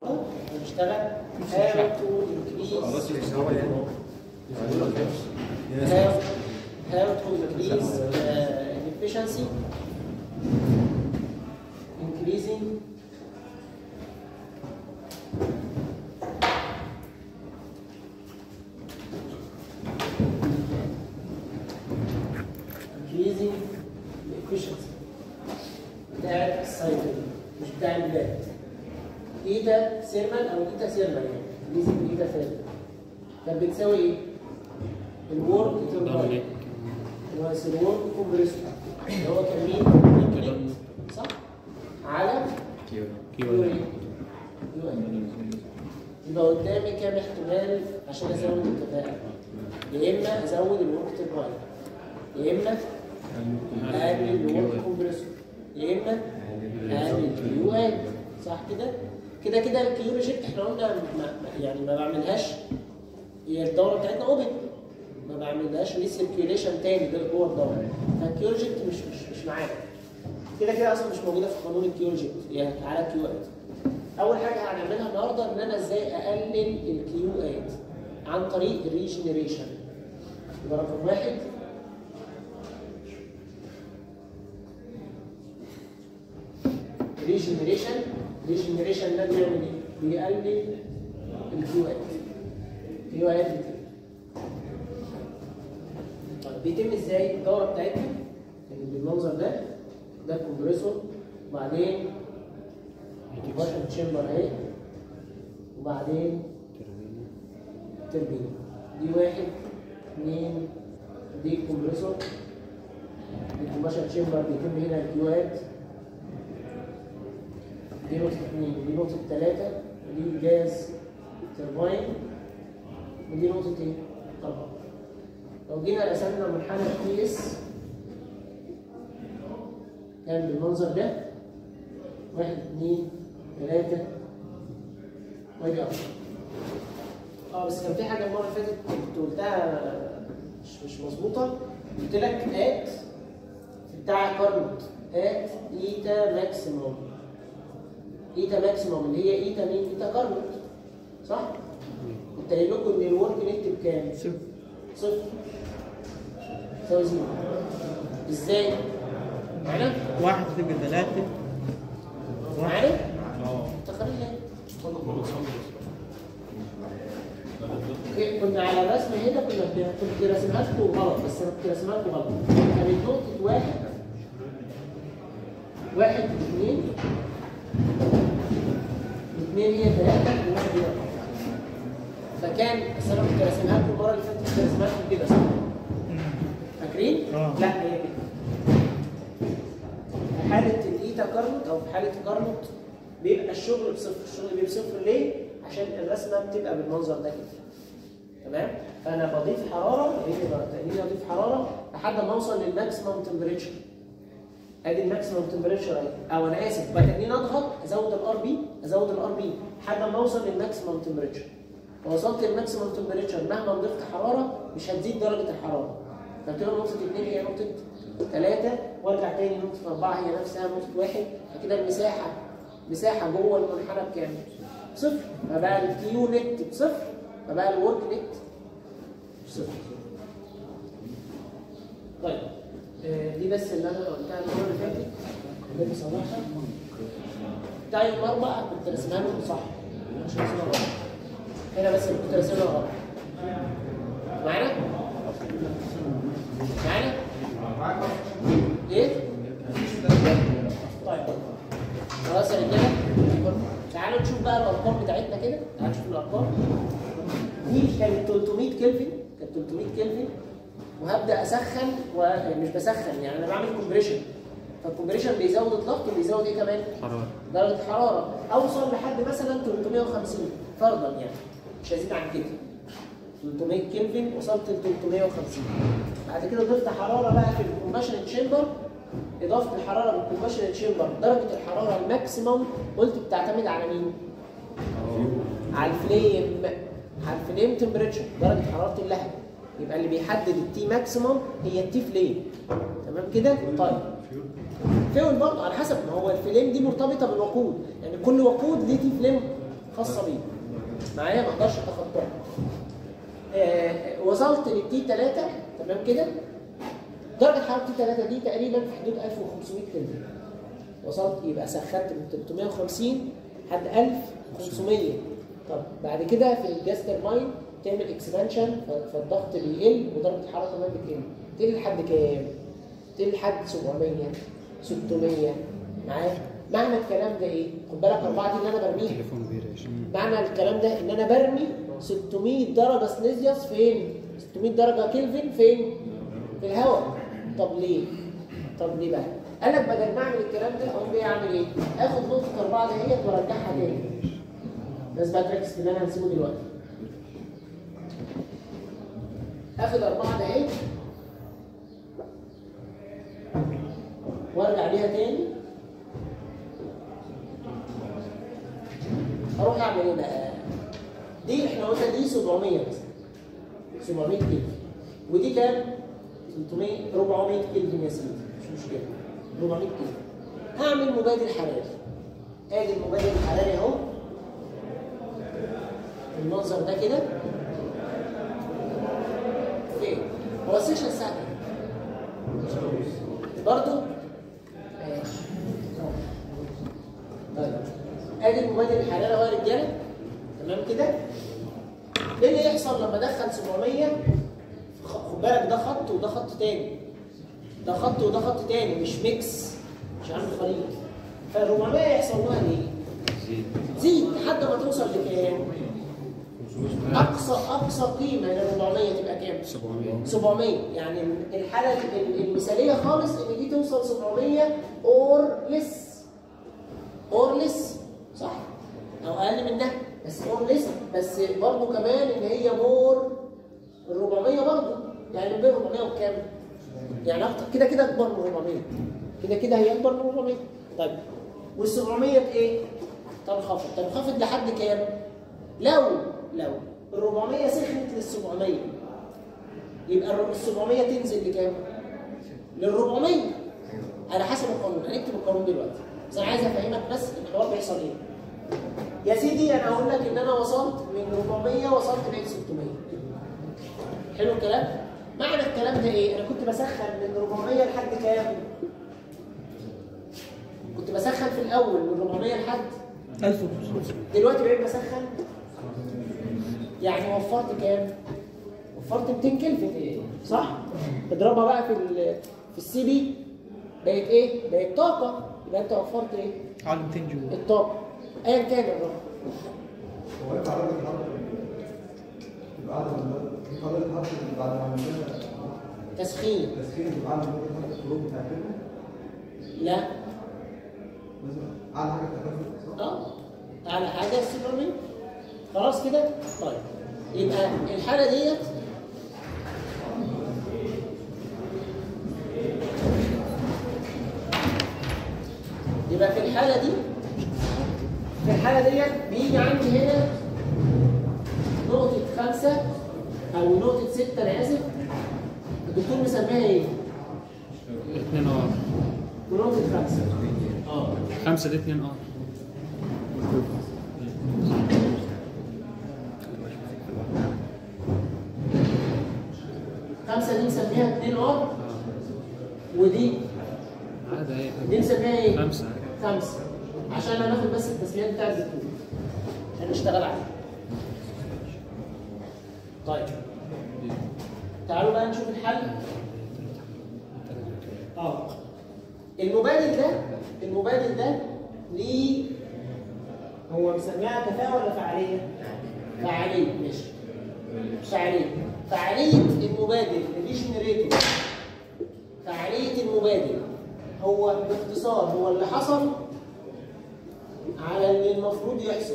نشتغل how to increase how, how to increase uh, efficiency increasing increasing the efficiency بتاع السايكل مش بتاع البلاد ايتا سيرمال او ايتا سيرمال يعني increasing ايتا سيرمال كانت بتساوي ايه؟ الورك ترباين اللي هو الورك كومبريسور اللي هو كان مين؟ صح؟ على كيو كيو ايه؟ كيو ايه يبقى قدامي كام احتمال عشان ازود الكفاءة يا اما ازود الورك ترباين يا اما اقلل الورك كومبريسور يا اما اقلل الكيو ايه صح كده؟ كده كده الكيو ريجكت احنا قلنا ما ما- يعني ما بعملهاش هي الدوره بتاعتنا اوبن ما بعملهاش ريسيركيوليشن تاني ده جوه الدوره فالكيو ريجكت مش مش مش معانا كده كده اصلا مش موجوده في قانون الكيو ريجكت يعني على كيو ات اول حاجه هنعملها النهارده ان انا ازاي اقلل الكيو ات عن طريق الريجنريشن يبقى رقم واحد ريجنريشن ريجنريشن ده بيعمل ايه؟ بيقلل الكيو ات الكيو ات بتقل. طيب بيتم ازاي الدوره بتاعتنا يعني بالمنظر ده ده الكمبريسور وبعدين الكومبريشن تشامبر اهي وبعدين تربين دي واحد اثنين دي الكمبريسور الكومبريشن تشامبر بيتم هنا الكيوات دي نقطة اثنين ودي نقطة ثلاثة ودي جاز ترباين ودي نقطة ايه؟ طبعا لو جينا رسمنا منحنى تي اس كان بالمنظر ده واحد اثنين ثلاثة وادي أربعة اه بس كان في حاجة المرة اللي فاتت كنت قلتها مش مش مظبوطة قلت لك ات بتاع كارنوت ات ايتا ماكسيموم ايتا ماكسيموم اللي هي ايتا مين؟ ايتا كارنوت صح؟ كنت قايل لكم ان الورك نت بكام؟ صفر صفر يساوي زيرو ازاي؟ معانا؟ واحد تبقى ثلاثة معانا؟ اه تقريبا اوكي كنا على الرسم هنا كنا بن- كنت راسمها لكم غلط بس انا كنت راسمها لكم غلط كانت نقطة واحد واحد اثنين اثنين هي ثلاثة وواحد هي أربعة فكان بس انا كنت راسمها لكم المرة اللي فاتت كنت راسمها لكم كده صح؟ فاكرين؟ آه. لا هي كده في حالة الإيتا كارنوت أو في حالة كارنوت بيبقى الشغل بصفر، الشغل بيبقى بصفر ليه؟ عشان الرسمة بتبقى بالمنظر ده كده. تمام؟ فأنا بضيف حرارة لأن تقريبا أضيف حرارة لحد ما أوصل للماكسيمم تمبريتشر. ادي الماكسيمم تمبريتشر اهي او انا اسف بتنين اضغط ازود الار بي ازود الار بي لحد ما اوصل للماكسيمم تمبريتشر وصلت للماكسيمم تمبريتشر مهما ضفت حراره مش هتزيد درجه الحراره فكده نقطه 2 هي نقطه 3 وارجع تاني نقطه 4 هي نفسها نقطه 1 فكده المساحه مساحه جوه المنحنى بكام؟ صفر فبقى الكيو نت بصفر فبقى الورك نت صفر طيب آه، دي بس اللي انا قلتها المره اللي فاتت اللي بصراحه بتاع يوم الاربع كنت راسمها لكم صح مش راسمها غلط هنا بس اللي كنت راسمها غلط معانا؟ معانا؟ ايه؟ طيب خلاص يا رجاله تعالوا نشوف بقى الارقام بتاعتنا كده تعالوا نشوف الارقام دي كانت 300 كلفن كانت 300 كلفن وهبدا اسخن ومش بسخن يعني انا بعمل كومبريشن فالكومبريشن بيزود الضغط وبيزود ايه كمان؟ حرارة درجه حراره اوصل لحد مثلا 350 فرضا يعني مش هزيد عن كده 300 كلفن وصلت ل 350 بعد كده ضفت حراره بقى في الكومباشن تشامبر اضافه الحراره بالكومباشن تشامبر درجه الحراره الماكسيموم قلت بتعتمد على مين؟ على الفليم على الفليم تمبريتشر درجه حراره اللهب يبقى اللي بيحدد التي ماكسيموم هي التي فليم تمام كده؟ طيب فيول برضه على حسب ما هو الفليم دي مرتبطه بالوقود يعني كل وقود ليه تي فليم خاصه بيه معايا ما اقدرش اتخطاها آه وصلت للتي 3 تمام كده درجه حراره تي 3 دي تقريبا في حدود 1500 كلفن وصلت يبقى سخنت من 350 لحد 1500 طب بعد كده في الجاز ترماين تعمل اكسبانشن فالضغط بيقل ودرجه الحراره كمان بتقل تقل لحد كام؟ تقل لحد 700 600 معايا معنى الكلام ده ايه؟ خد بالك اربعه دي اللي انا برميها تليفون بيريش معنى الكلام ده ان انا برمي 600 درجه سليزيوس فين؟ 600 درجه كلفن فين؟ في الهواء طب ليه؟ طب ليه بقى؟ قال لك بدل ما اعمل الكلام ده اقوم جاي اعمل ايه؟ اخد نقطه اربعه دهيت وارجعها تاني بس بقى تركز في اللي انا هنسيبه دلوقتي اخد اربعه دهيت وارجع بيها تاني اروح اعمل ايه بقى؟ دي احنا قلنا دي 700 مثلا 700 كيلو ودي كام؟ 300 400 كيلو يا سيدي مش مشكله 400 كيلو هعمل مبادل حراري ادي المبادل الحراري اهو المنظر ده كده اوكي هو السيشن الساعه كام؟ برضه طيب ادي المبادل الحراري اهو يا رجاله تمام كده ايه اللي يحصل لما ادخل 700 خد بالك ده خط وده خط تاني ده خط وده خط تاني مش ميكس مش عامل خليط فال 400 يحصل لها ايه؟ زيد لحد ما توصل لكام؟ اقصى اقصى قيمه لل 400 تبقى كام؟ 700 700 يعني الحاله ال- المثاليه خالص ان دي توصل 700 اور لس اور لس صح او اقل منها بس اور لس بس برضه كمان ان هي مور ال 400 برضه يعني بين 400 وكام؟ يعني اكتر كده كده اكبر من 400 كده كده هي اكبر من 400 طيب وال 700 ايه؟ تنخفض تنخفض لحد كام؟ لو لو ال 400 سخنت لل 700 يبقى ال 700 تنزل لكام؟ لل 400 على حسب القانون هنكتب القانون دلوقتي بس انا عايز افهمك بس الحوار بيحصل ايه يا سيدي انا هقول لك ان انا وصلت من 400 وصلت ل 600 حلو الكلام؟ معنى الكلام ده ايه؟ انا كنت بسخن من 400 لحد كام؟ كنت بسخن في الاول من 400 لحد 1500 دلوقتي بقيت بسخن يعني وفرت كام؟ وفرت 200 كلفة صح؟ اضربها بقى في ال في السي بي بقت ايه؟ بقت طاقة يبقى انت وفرت ايه؟ على 200 جول الطاقة ايا كان الرقم هو ينفع درجة الحرارة تبقى أعلى من ينفع درجة الحرارة بعد ما عملنا تسخين تسخين تبقى أعلى من درجة الحرارة الخروج بتاع الفيلم لا لازم أعلى حاجة بتاعتها صح؟ اه اعلى حاجة السيبرامين خلاص كده؟ طيب يبقى الحالة ديت يبقى في الحالة دي في الحالة ديت بيجي عندي هنا نقطة خمسة أو نقطة ستة أنا آسف الدكتور مسميها إيه؟ 2 ار ونقطة خمسة اه 5 دي 2 ار خمسة دي نسميها 2 ار ودي عادي اي دي حاجه نسميها ايه؟ خمسة خمسة عشان هناخد بس التسميات بتاع الدكتور عشان نشتغل عليها طيب تعالوا بقى نشوف الحل اه المبادل ده المبادل ده ليه هو مسميها كفاءة ولا فعالية؟ فعالية ماشي فعالية فعالية المبادل الريجنريتور فعالية المبادل هو باختصار هو اللي حصل على اللي المفروض يحصل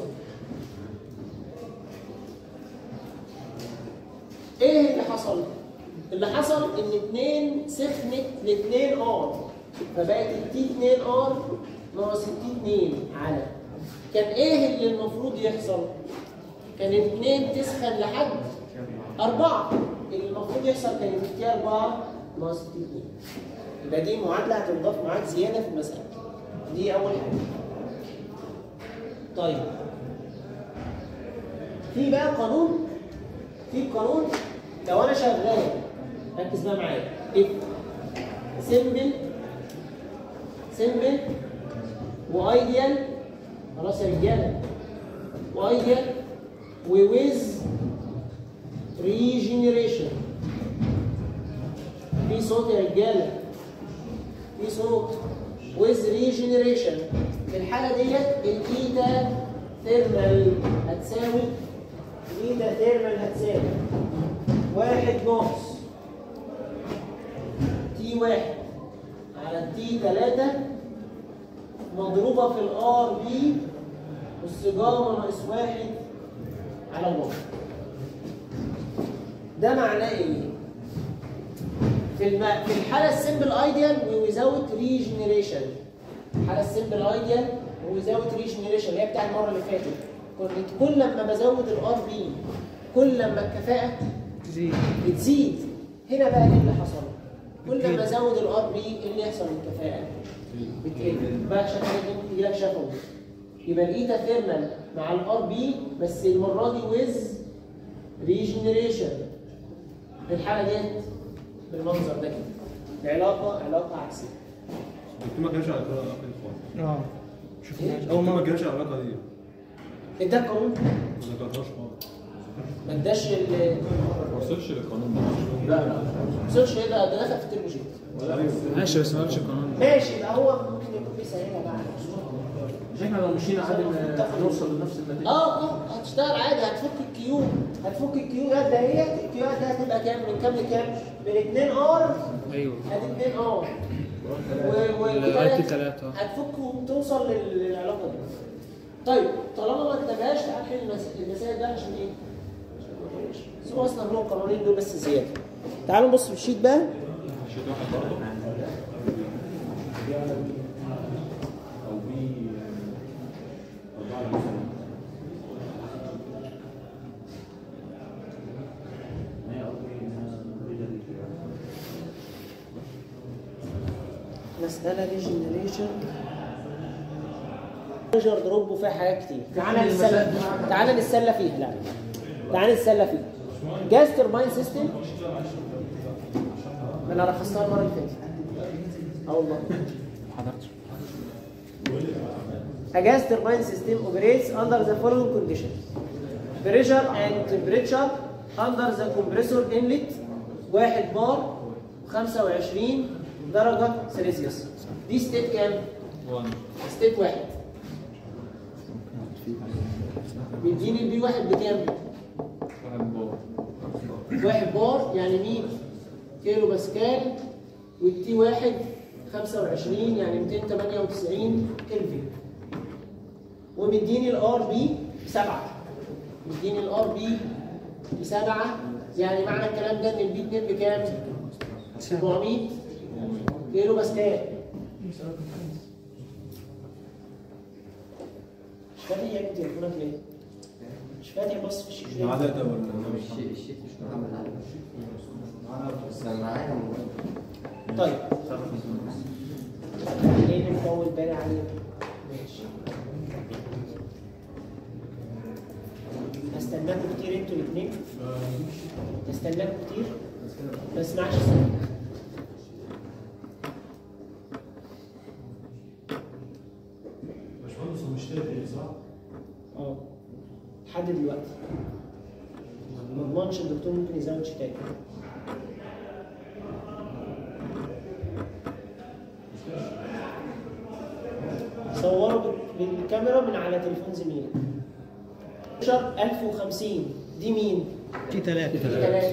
ايه اللي حصل؟ اللي حصل ان اتنين سخنت لاتنين ار فبقت التي 2 ار ناقص التي 2 على كان ايه اللي المفروض يحصل؟ كان اتنين تسخن لحد أربعة اللي المفروض يحصل كان التي 4 ناقص التي 2 يبقى دي معادلة هتنضاف معاك زيادة في المسألة دي أول حاجة طيب في بقى قانون في قانون لو انا شغال ركز بقى معايا if simple simple وايديال خلاص يا رجاله وايديال وويز ريجنريشن في صوت يا رجاله في صوت with regeneration في الحالة ديت الإيتا ثيرمال هتساوي الإيتا ثيرمال هتساوي واحد ناقص تي واحد على التي تلاتة مضروبة في الآر بي أس جاما ناقص واحد على الواحد ده معناه إيه؟ في الم... في الحاله السمبل ايديال ويزاوت ريجنريشن الحاله السمبل ايديال ويزاوت ريجنريشن اللي هي بتاع المره اللي فاتت كنت كل ما بزود الار بي كل ما الكفاءه تزيد بتزيد هنا بقى ايه اللي حصل كل ما ازود الار بي ايه اللي يحصل للكفاءه بتقل بقى شكلك ممكن تجي لك شفوي يبقى الايتا ثيرمال مع الار بي بس المره دي ويز ريجنريشن في الحاله ديت بالمنظر ده كده العلاقه علاقه عكسيه الدكتور ما كانش على العلاقه دي خالص اه شفناش اول الدكتور ما مره كانش على العلاقه دي اداك قانون ما ذكرتهاش خالص ما اداش ال ما وصلش للقانون ده لا لا ما وصلش ايه ده ده دخل في التربوشيت ماشي بس ما قالش القانون ده ماشي يبقى هو ممكن يكون بيسهلها بقى مش احنا لو مشينا عادي ن- هنوصل لنفس النتيجه اه اه هتشتغل عادي هتفك الكيو هتفك الكيو ده دهيت الكيو ده هتبقى كام من كام لكام؟ من 2 ار ايوه ادي 2 ار لغايه تلاتة هتفك وتوصل لل- للعلاقه دي طيب طالما ما كتبهاش تعال حل المس- المسائل ده عشان ايه؟ عشان ما نطولش. بس هو اصلا له القوانين دول بس زياده تعالوا نبص في الشيت بقى شيت واحد برضه مسألة ريجنريشن بريشر دروب وفيها حاجات كتير تعالى نتسلى تعالى نتسلى فيها لا تعالى نتسلى فيها جاز ترباين سيستم انا رخصتها المره اللي فاتت اه والله حضرتش A gas turbine system operates under the following conditions. Pressure and temperature under the compressor inlet 1 بار 25 درجة سلسيوس. دي ستيت كام؟ 1 ستيت واحد. بيديني البي واحد بكام؟ واحد بار واحد بار يعني 100 كيلو باسكال والتي واحد 25 يعني 298 كلفن ومديني الار بي بسبعه مديني الار بي بسبعه يعني معنى الكلام ده ان البي 2 بكام؟ 700 كيلو باسكال مش فاتح يا ابني تليفونك ليه؟ مش فاتح بص في الشيشة ما عدا ده ولا الشيء الشيء مش محمد بس معايا موبايل طيب ليه نطول بالي عليه؟ ماشي هستناكم كتير انتوا الاثنين هستناكم كتير ما اسمعش الصوت باشمهندس هو مش تاني صح؟ اه لحد دلوقتي ما اضمنش الدكتور ممكن يزود شتات صوروا بال- بالكاميرا من على تليفون زميلك 1050 دي مين؟ في ثلاثة دي ثلاثة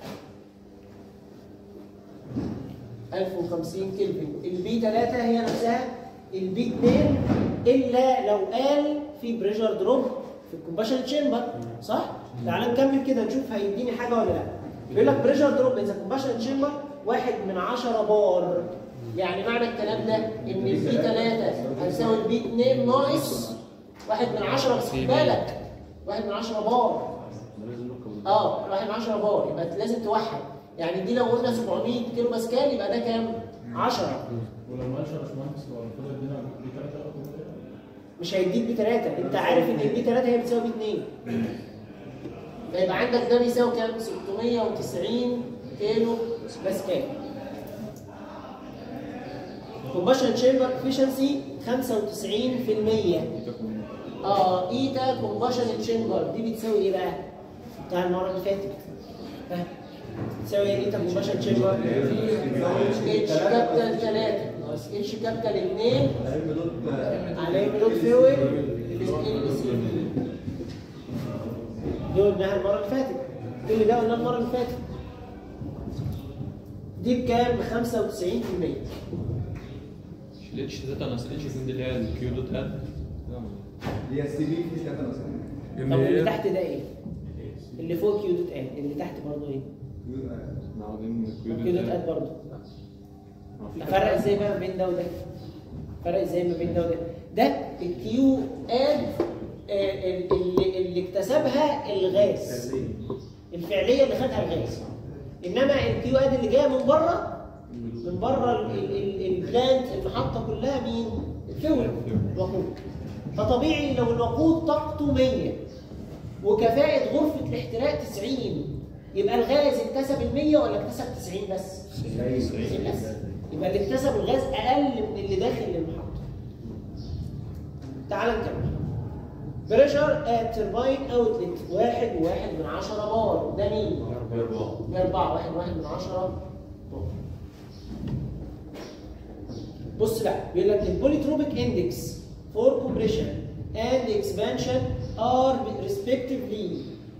1050 كلفن البي 3 هي نفسها البي 2 الا لو قال في بريشر دروب في الكومباشن تشامبر صح؟ تعال نكمل كده نشوف هيديني حاجه ولا لا بيقول لك بريشر دروب ان ذا كومباشن تشامبر واحد من 10 بار يعني معنى الكلام ده ان البي 3 هيساوي البي 2 ناقص واحد من 10 بس خد بالك واحد من 10 بار اه واحد من 10 بار يبقى لازم توحد يعني دي لو قلنا 700 كيلو باسكال يبقى ده كام؟ 10 ولما قالش يا باشمهندس هو المفروض يدينا دي ثلاثة مش هيديك بي 3 انت عارف ان البي 3 هي بتساوي بي 2 فيبقى عندك ده بيساوي كام 690 كيلو باسكال كومباشن تشامبر افشنسي 95% اه ايتا كومباشن تشامبر دي بتساوي ايه بقى؟ بتاع المره اللي فاتت ها؟ بتساوي ايه ايتا كومباشن تشامبر؟ اتش كابيتال 3 ناقص اتش كابيتال 2 عليه ملود فيول ال سي في دي قلناها المره اللي فاتت كل ده قلناه المره اللي فاتت دي بكام؟ ب 95% الاتش داتا ناقص الاتش دي اللي هي الكيو دوت اد هي السي بي مش كده مثلا طب واللي تحت ده ايه؟ اللي فوق كيو دوت ان اللي تحت برضه ايه؟ معوضين كيو الكيو دوت دوت ان اد برضه افرق ازاي بقى ما بين ده وده؟ فرق ازاي ما بين ده وده؟ ده الكيو اد آه، اللي, اللي اكتسبها الغاز الفعليه اللي خدها الغاز انما الكيو اد اللي جايه من بره من بره ال- ال- ال- البلانت المحطه كلها مين؟ الفيول الوقود فطبيعي لو الوقود طاقته 100 وكفاءة غرفة الاحتراق 90 يبقى الغاز اكتسب ال 100 ولا اكتسب 90 بس؟ 90 بس يبقى اللي اكتسب الغاز أقل من اللي داخل المحطة. تعال نكمل. بريشر ات ترباين اوتلت واحد وواحد من عشرة بار ده مين؟ بأربعة واحد واحد من عشرة بار. بص بقى بيقول لك البوليتروبيك اندكس فور كومبريشن اند اكسبانشن ار ريسبكتيفلي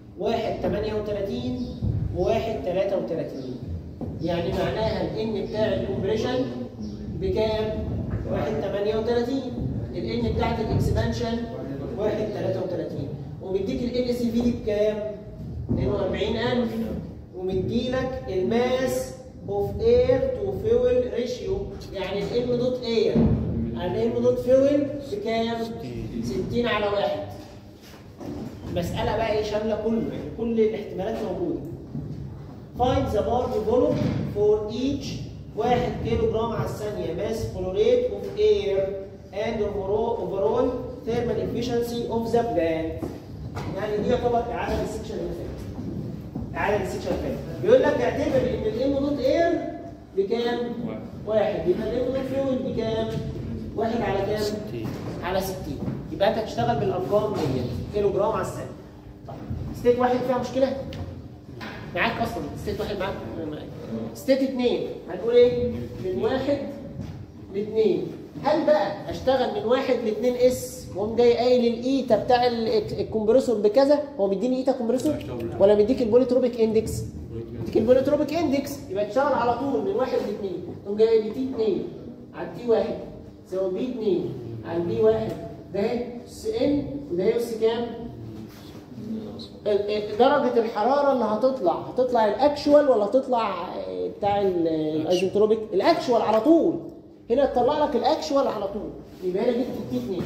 1.38 و1.33 يعني معناها الان بتاع الكومبريشن بكام؟ 1.38 الان بتاعت الاكسبانشن 1.33 ومديك ال سي في دي بكام؟ 42000 ومديلك الماس اوف اير تو فيول ريشيو يعني الام دوت اير على الام دوت فيول بكام؟ 60 على واحد المسألة بقى ايه شاملة كله يعني كل الاحتمالات موجودة find the bar volume for each 1 كيلو جرام على الثانية mass flow rate of air and overall overall thermal efficiency of the plant يعني دي يعتبر إعادة للسكشن اللي فات إعادة للسكشن اللي فات بيقول لك اعتبر إن الام دوت اير بكام؟ واحد يبقى الام دوت فيول بكام؟ واحد على كام؟ على 60 يبقى انت هتشتغل بالارقام 100 كيلو جرام على الثانيه طيب ستيت واحد فيها مشكله معاك اصلا ستيت واحد معاك معاك. ستيت اثنين هنقول ايه من واحد لاثنين هل بقى اشتغل من واحد لاثنين اس واقوم جاي قايل الايتا بتاع ال- الكمبريسور بكذا هو مديني ايتا كومبريسور ولا مديك البوليتروبيك اندكس مديك البوليتروبيك اندكس يبقى تشتغل على طول من واحد لاثنين تقوم جاي قايل تي 2 على تي 1 تساوي بي 2 على بي 1 ده اس ان وده اس كام؟ ال- ال- درجة الحرارة اللي هتطلع هتطلع الاكشوال ولا هتطلع آه، بتاع ال- الايزوتروبيك؟ الاكشوال على طول هنا تطلع لك الاكشوال على طول يبقى هنا جبت التي 2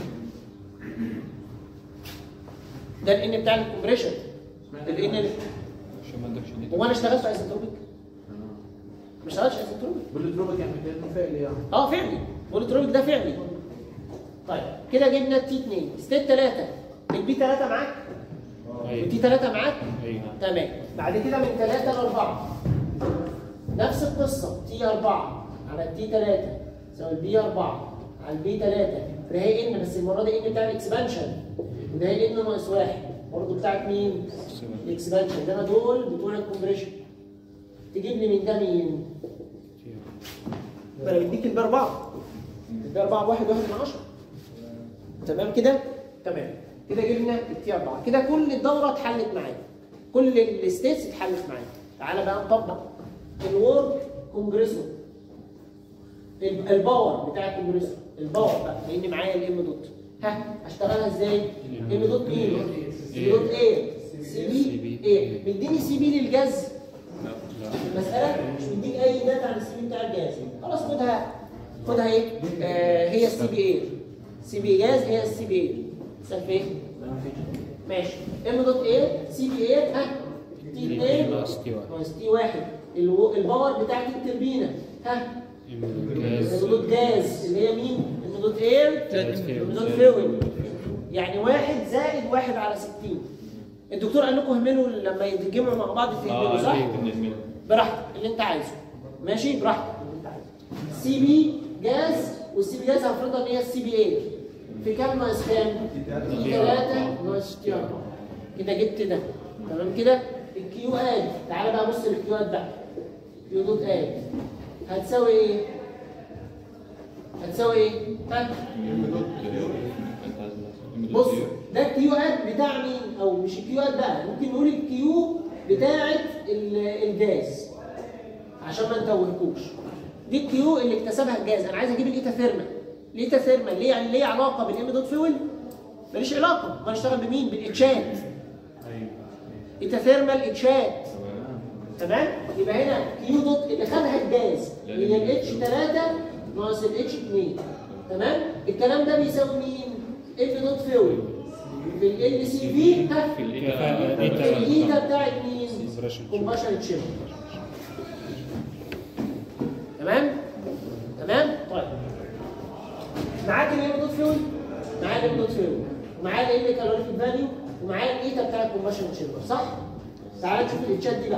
ده الان بتاع الكومبريشن الان عشان ما عندكش دي هو انا اشتغلت ايزوتروبيك؟ ما اشتغلتش ايزوتروبيك بالدروبك يعني كده فعلي يعني اه فعلي بوليتروبيك ده فعلي طيب كده جبنا التي 2 ستيت 3 البي 3 معاك والتي 3 معاك ايوه تمام بعد كده من 3 ل 4 نفس القصه تي 4 على التي 3 تساوي البي 4 على البي 3 ده هي ان بس المره دي ان بتاع الاكسبانشن وده هي ان ناقص واحد برضه بتاعت مين؟ الاكسبانشن ده دول بتوع الكومبريشن تجيب لي من ده مين؟ ما انا بديك البي 4 البي 4 بواحد واحد من 10 تمام كده؟ تمام كده جبنا التي 4 كده كل الدوره اتحلت معايا كل الستيتس اتحلت معايا تعالى بقى نطبق الورك كومبريسور ال- الباور بتاع الكمبريسور الباور بقى لان معايا الام دوت ها اشتغلها ازاي؟ ام دوت مين؟ سي دوت ايه؟ سي بي ايه؟ مديني سي بي للجاز المسألة مش مديك أي داتا عن السي بي بتاع الجهاز خلاص خدها خدها إيه؟ آه هي السي بي إيه سي بي جاز هي السي بي إيه مثال فين؟ ماشي ام دوت إيه سي بي إيه ها تي 2 ناقص تي واحد. ناقص تي 1 الو- الباور بتاعت التربينة ها جاز ام دوت جاز اللي هي مين؟ ام دوت إير زائد ام فيول. دوت فيول يعني واحد زائد واحد على 60 الدكتور قال لكم اهملوا لما يتجمعوا مع بعض تهملوا اه صح؟ ليه بنهمل براحتك اللي انت عايزه ماشي براحتك اللي انت عايزه سي بي جاز والسي بي جاز هنفرضها ان هي السي بي اي في كام ناقص كام؟ في 3 ناقص تي 4 كده جبت ده تمام كده الكيو اد تعالى بقى بص للكيو اد بقى كيو دوت اد هتساوي ايه؟ هتساوي ايه؟ ها؟ ام دوت انت عايز ام دوت بص ده الكيو اد بتاع مين او مش الكيو اد بقى ممكن نقول الكيو بتاعه ال- الجاز عشان ما نتوهكوش دي الكيو اللي اكتسبها الجاز انا عايز اجيب الايتا ثيرمال الايتا ثيرمال ليه يعني ليه علاقه بالام دوت فيول ماليش علاقه ما اشتغل بمين بالاتشات ايتا ثيرمال اتشات تمام يبقى هنا كيو دوت اللي خدها الجاز اللي هي الاتش 3 ناقص الاتش 2 تمام الكلام ده بيساوي مين اف دوت فيول في ال سي في في الايه في الايتا بتاعت مين Compression. كومباشن تشيمبر تمام تمام طيب معاك الام دوت فيول معايا الام دوت فيول ومعايا ال كالوريفيك فاليو ومعايا الايتا بتاع الكومباشن تشيمبر صح تعال نشوف الاتشات دي بقى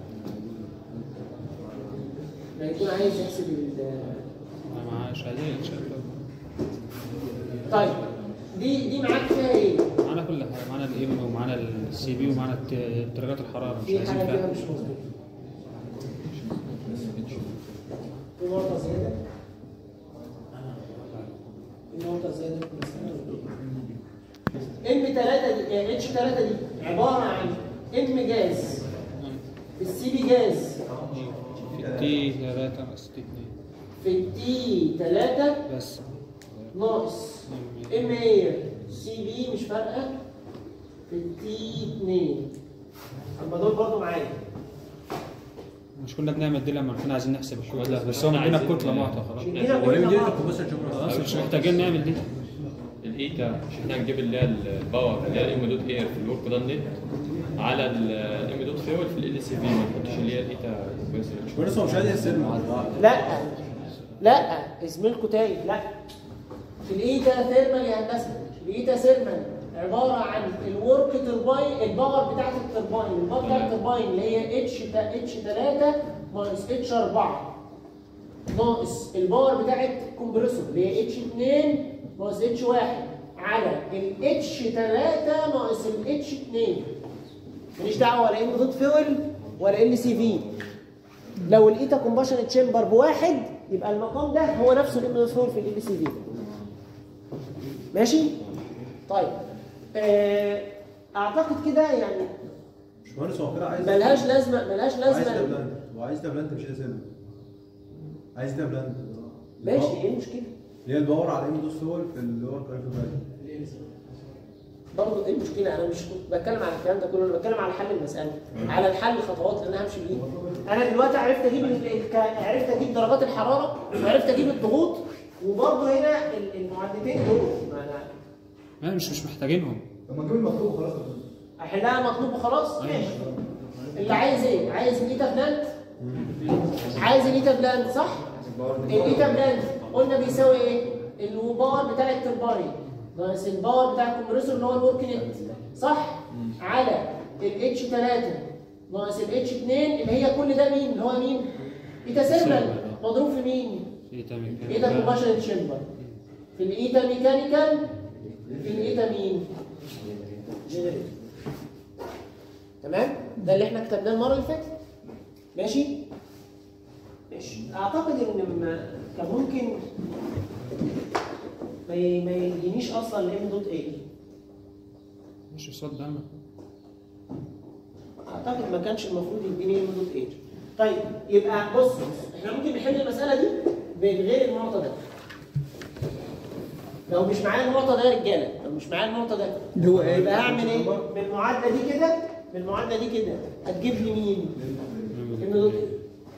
ما يكون عايز يحسب ال انا معاش عايزين نشغل طيب دي دي معاك فيها ايه؟ معانا كل حاجه معانا الام ومعانا السي بي ومعانا الت- درجات الحراره مش في عايزين حاجه فيها فيها مش مظبوطه في نقطه زياده في نقطه زياده ام 3 دي يعني اتش 3 دي عباره عن ام جاز في السي بي جاز في تي 3 ناقص تي 2 في التي 3 بس ناقص ام اير سي بي مش فارقه في التي 2 يبقى دول برضه معايا مش كنا بنعمل دي لما كنا عايزين نحسب الكتله بس هو مدينا الكتله معطى خلاص شدينا وليه كلنا دي بعض. الكومبوستر شوبر خلاص مش محتاجين نعمل دي الايتا مش احنا هنجيب اللي هي الباور اللي هي الام دوت اير في الورك ده النت على الام دوت فيول في ال سي في ما نحطش اللي هي الايتا كويسه بس هو مش عايز يحسب لا لا زميلكوا تايه لا في الايتا ثيرمال يا هندسه الايتا ثيرمال عباره عن الورك ترباين الباور بتاعت الترباين الباور بتاعت الترباين اللي هي اتش اتش 3 ناقص اتش 4 ناقص الباور بتاعت الكمبريسور اللي هي اتش 2 ناقص اتش 1 على الاتش 3 ناقص الاتش 2 ماليش دعوه ولا ام دوت فيول ولا ال سي في لو الايتا كومباشن تشامبر بواحد يبقى المقام ده هو نفسه الام دوت فيول في ال سي في ماشي طيب آه، اعتقد كده يعني مش مهندس هو كده عايز ملهاش لازمه ملهاش عايز ده لازمه بلاند هو عايز ده بلاند مش اسم عايز ده بلاند ماشي ايه المشكله اللي هي الباور على ام دوس فول في اللي هو الكاريكو برضه ايه المشكله انا مش كنت بتكلم على الكلام ده كله انا بتكلم على حل المساله على الحل خطوات اللي انا همشي بيها انا دلوقتي عرفت اجيب ال- ال- عرفت اجيب درجات الحراره وعرفت اجيب الضغوط وبرضه هنا ال- المعدتين دول ما انا لا مش مش محتاجينهم لما نجيب المطلوب خلاص احلها مطلوب وخلاص ماشي اللي عايز ايه عايز الايتا بلاند عايز الايتا بلاند صح الايتا بلاند قلنا بيساوي ايه الباور بتاع الترباين ناقص الباور بتاع الكمبريسور اللي هو الورك نت صح على الاتش 3 ناقص الاتش 2 اللي هي كل ده مين اللي هو مين ايتا سيرمال مضروب في مين ايه تمام ايتا كومباشن تشامبر في الايتا ميكانيكال في الايتا مين جنريتور تمام ده اللي احنا كتبناه المره اللي فاتت ماشي ماشي اعتقد ان ما كان ممكن ما ي- ما يجينيش اصلا الام دوت اي مش الصوت ده اعتقد ما كانش المفروض يديني ام دوت اي طيب يبقى بص احنا ممكن نحل المساله دي من غير المعطى ده لو مش معايا المعطى ده يا رجاله لو مش معايا المعطى ده اللي هو ايه؟ يبقى هعمل ايه؟ بالمعادله دي كده بالمعادله دي كده هتجيب لي مين؟ ام دوت ايه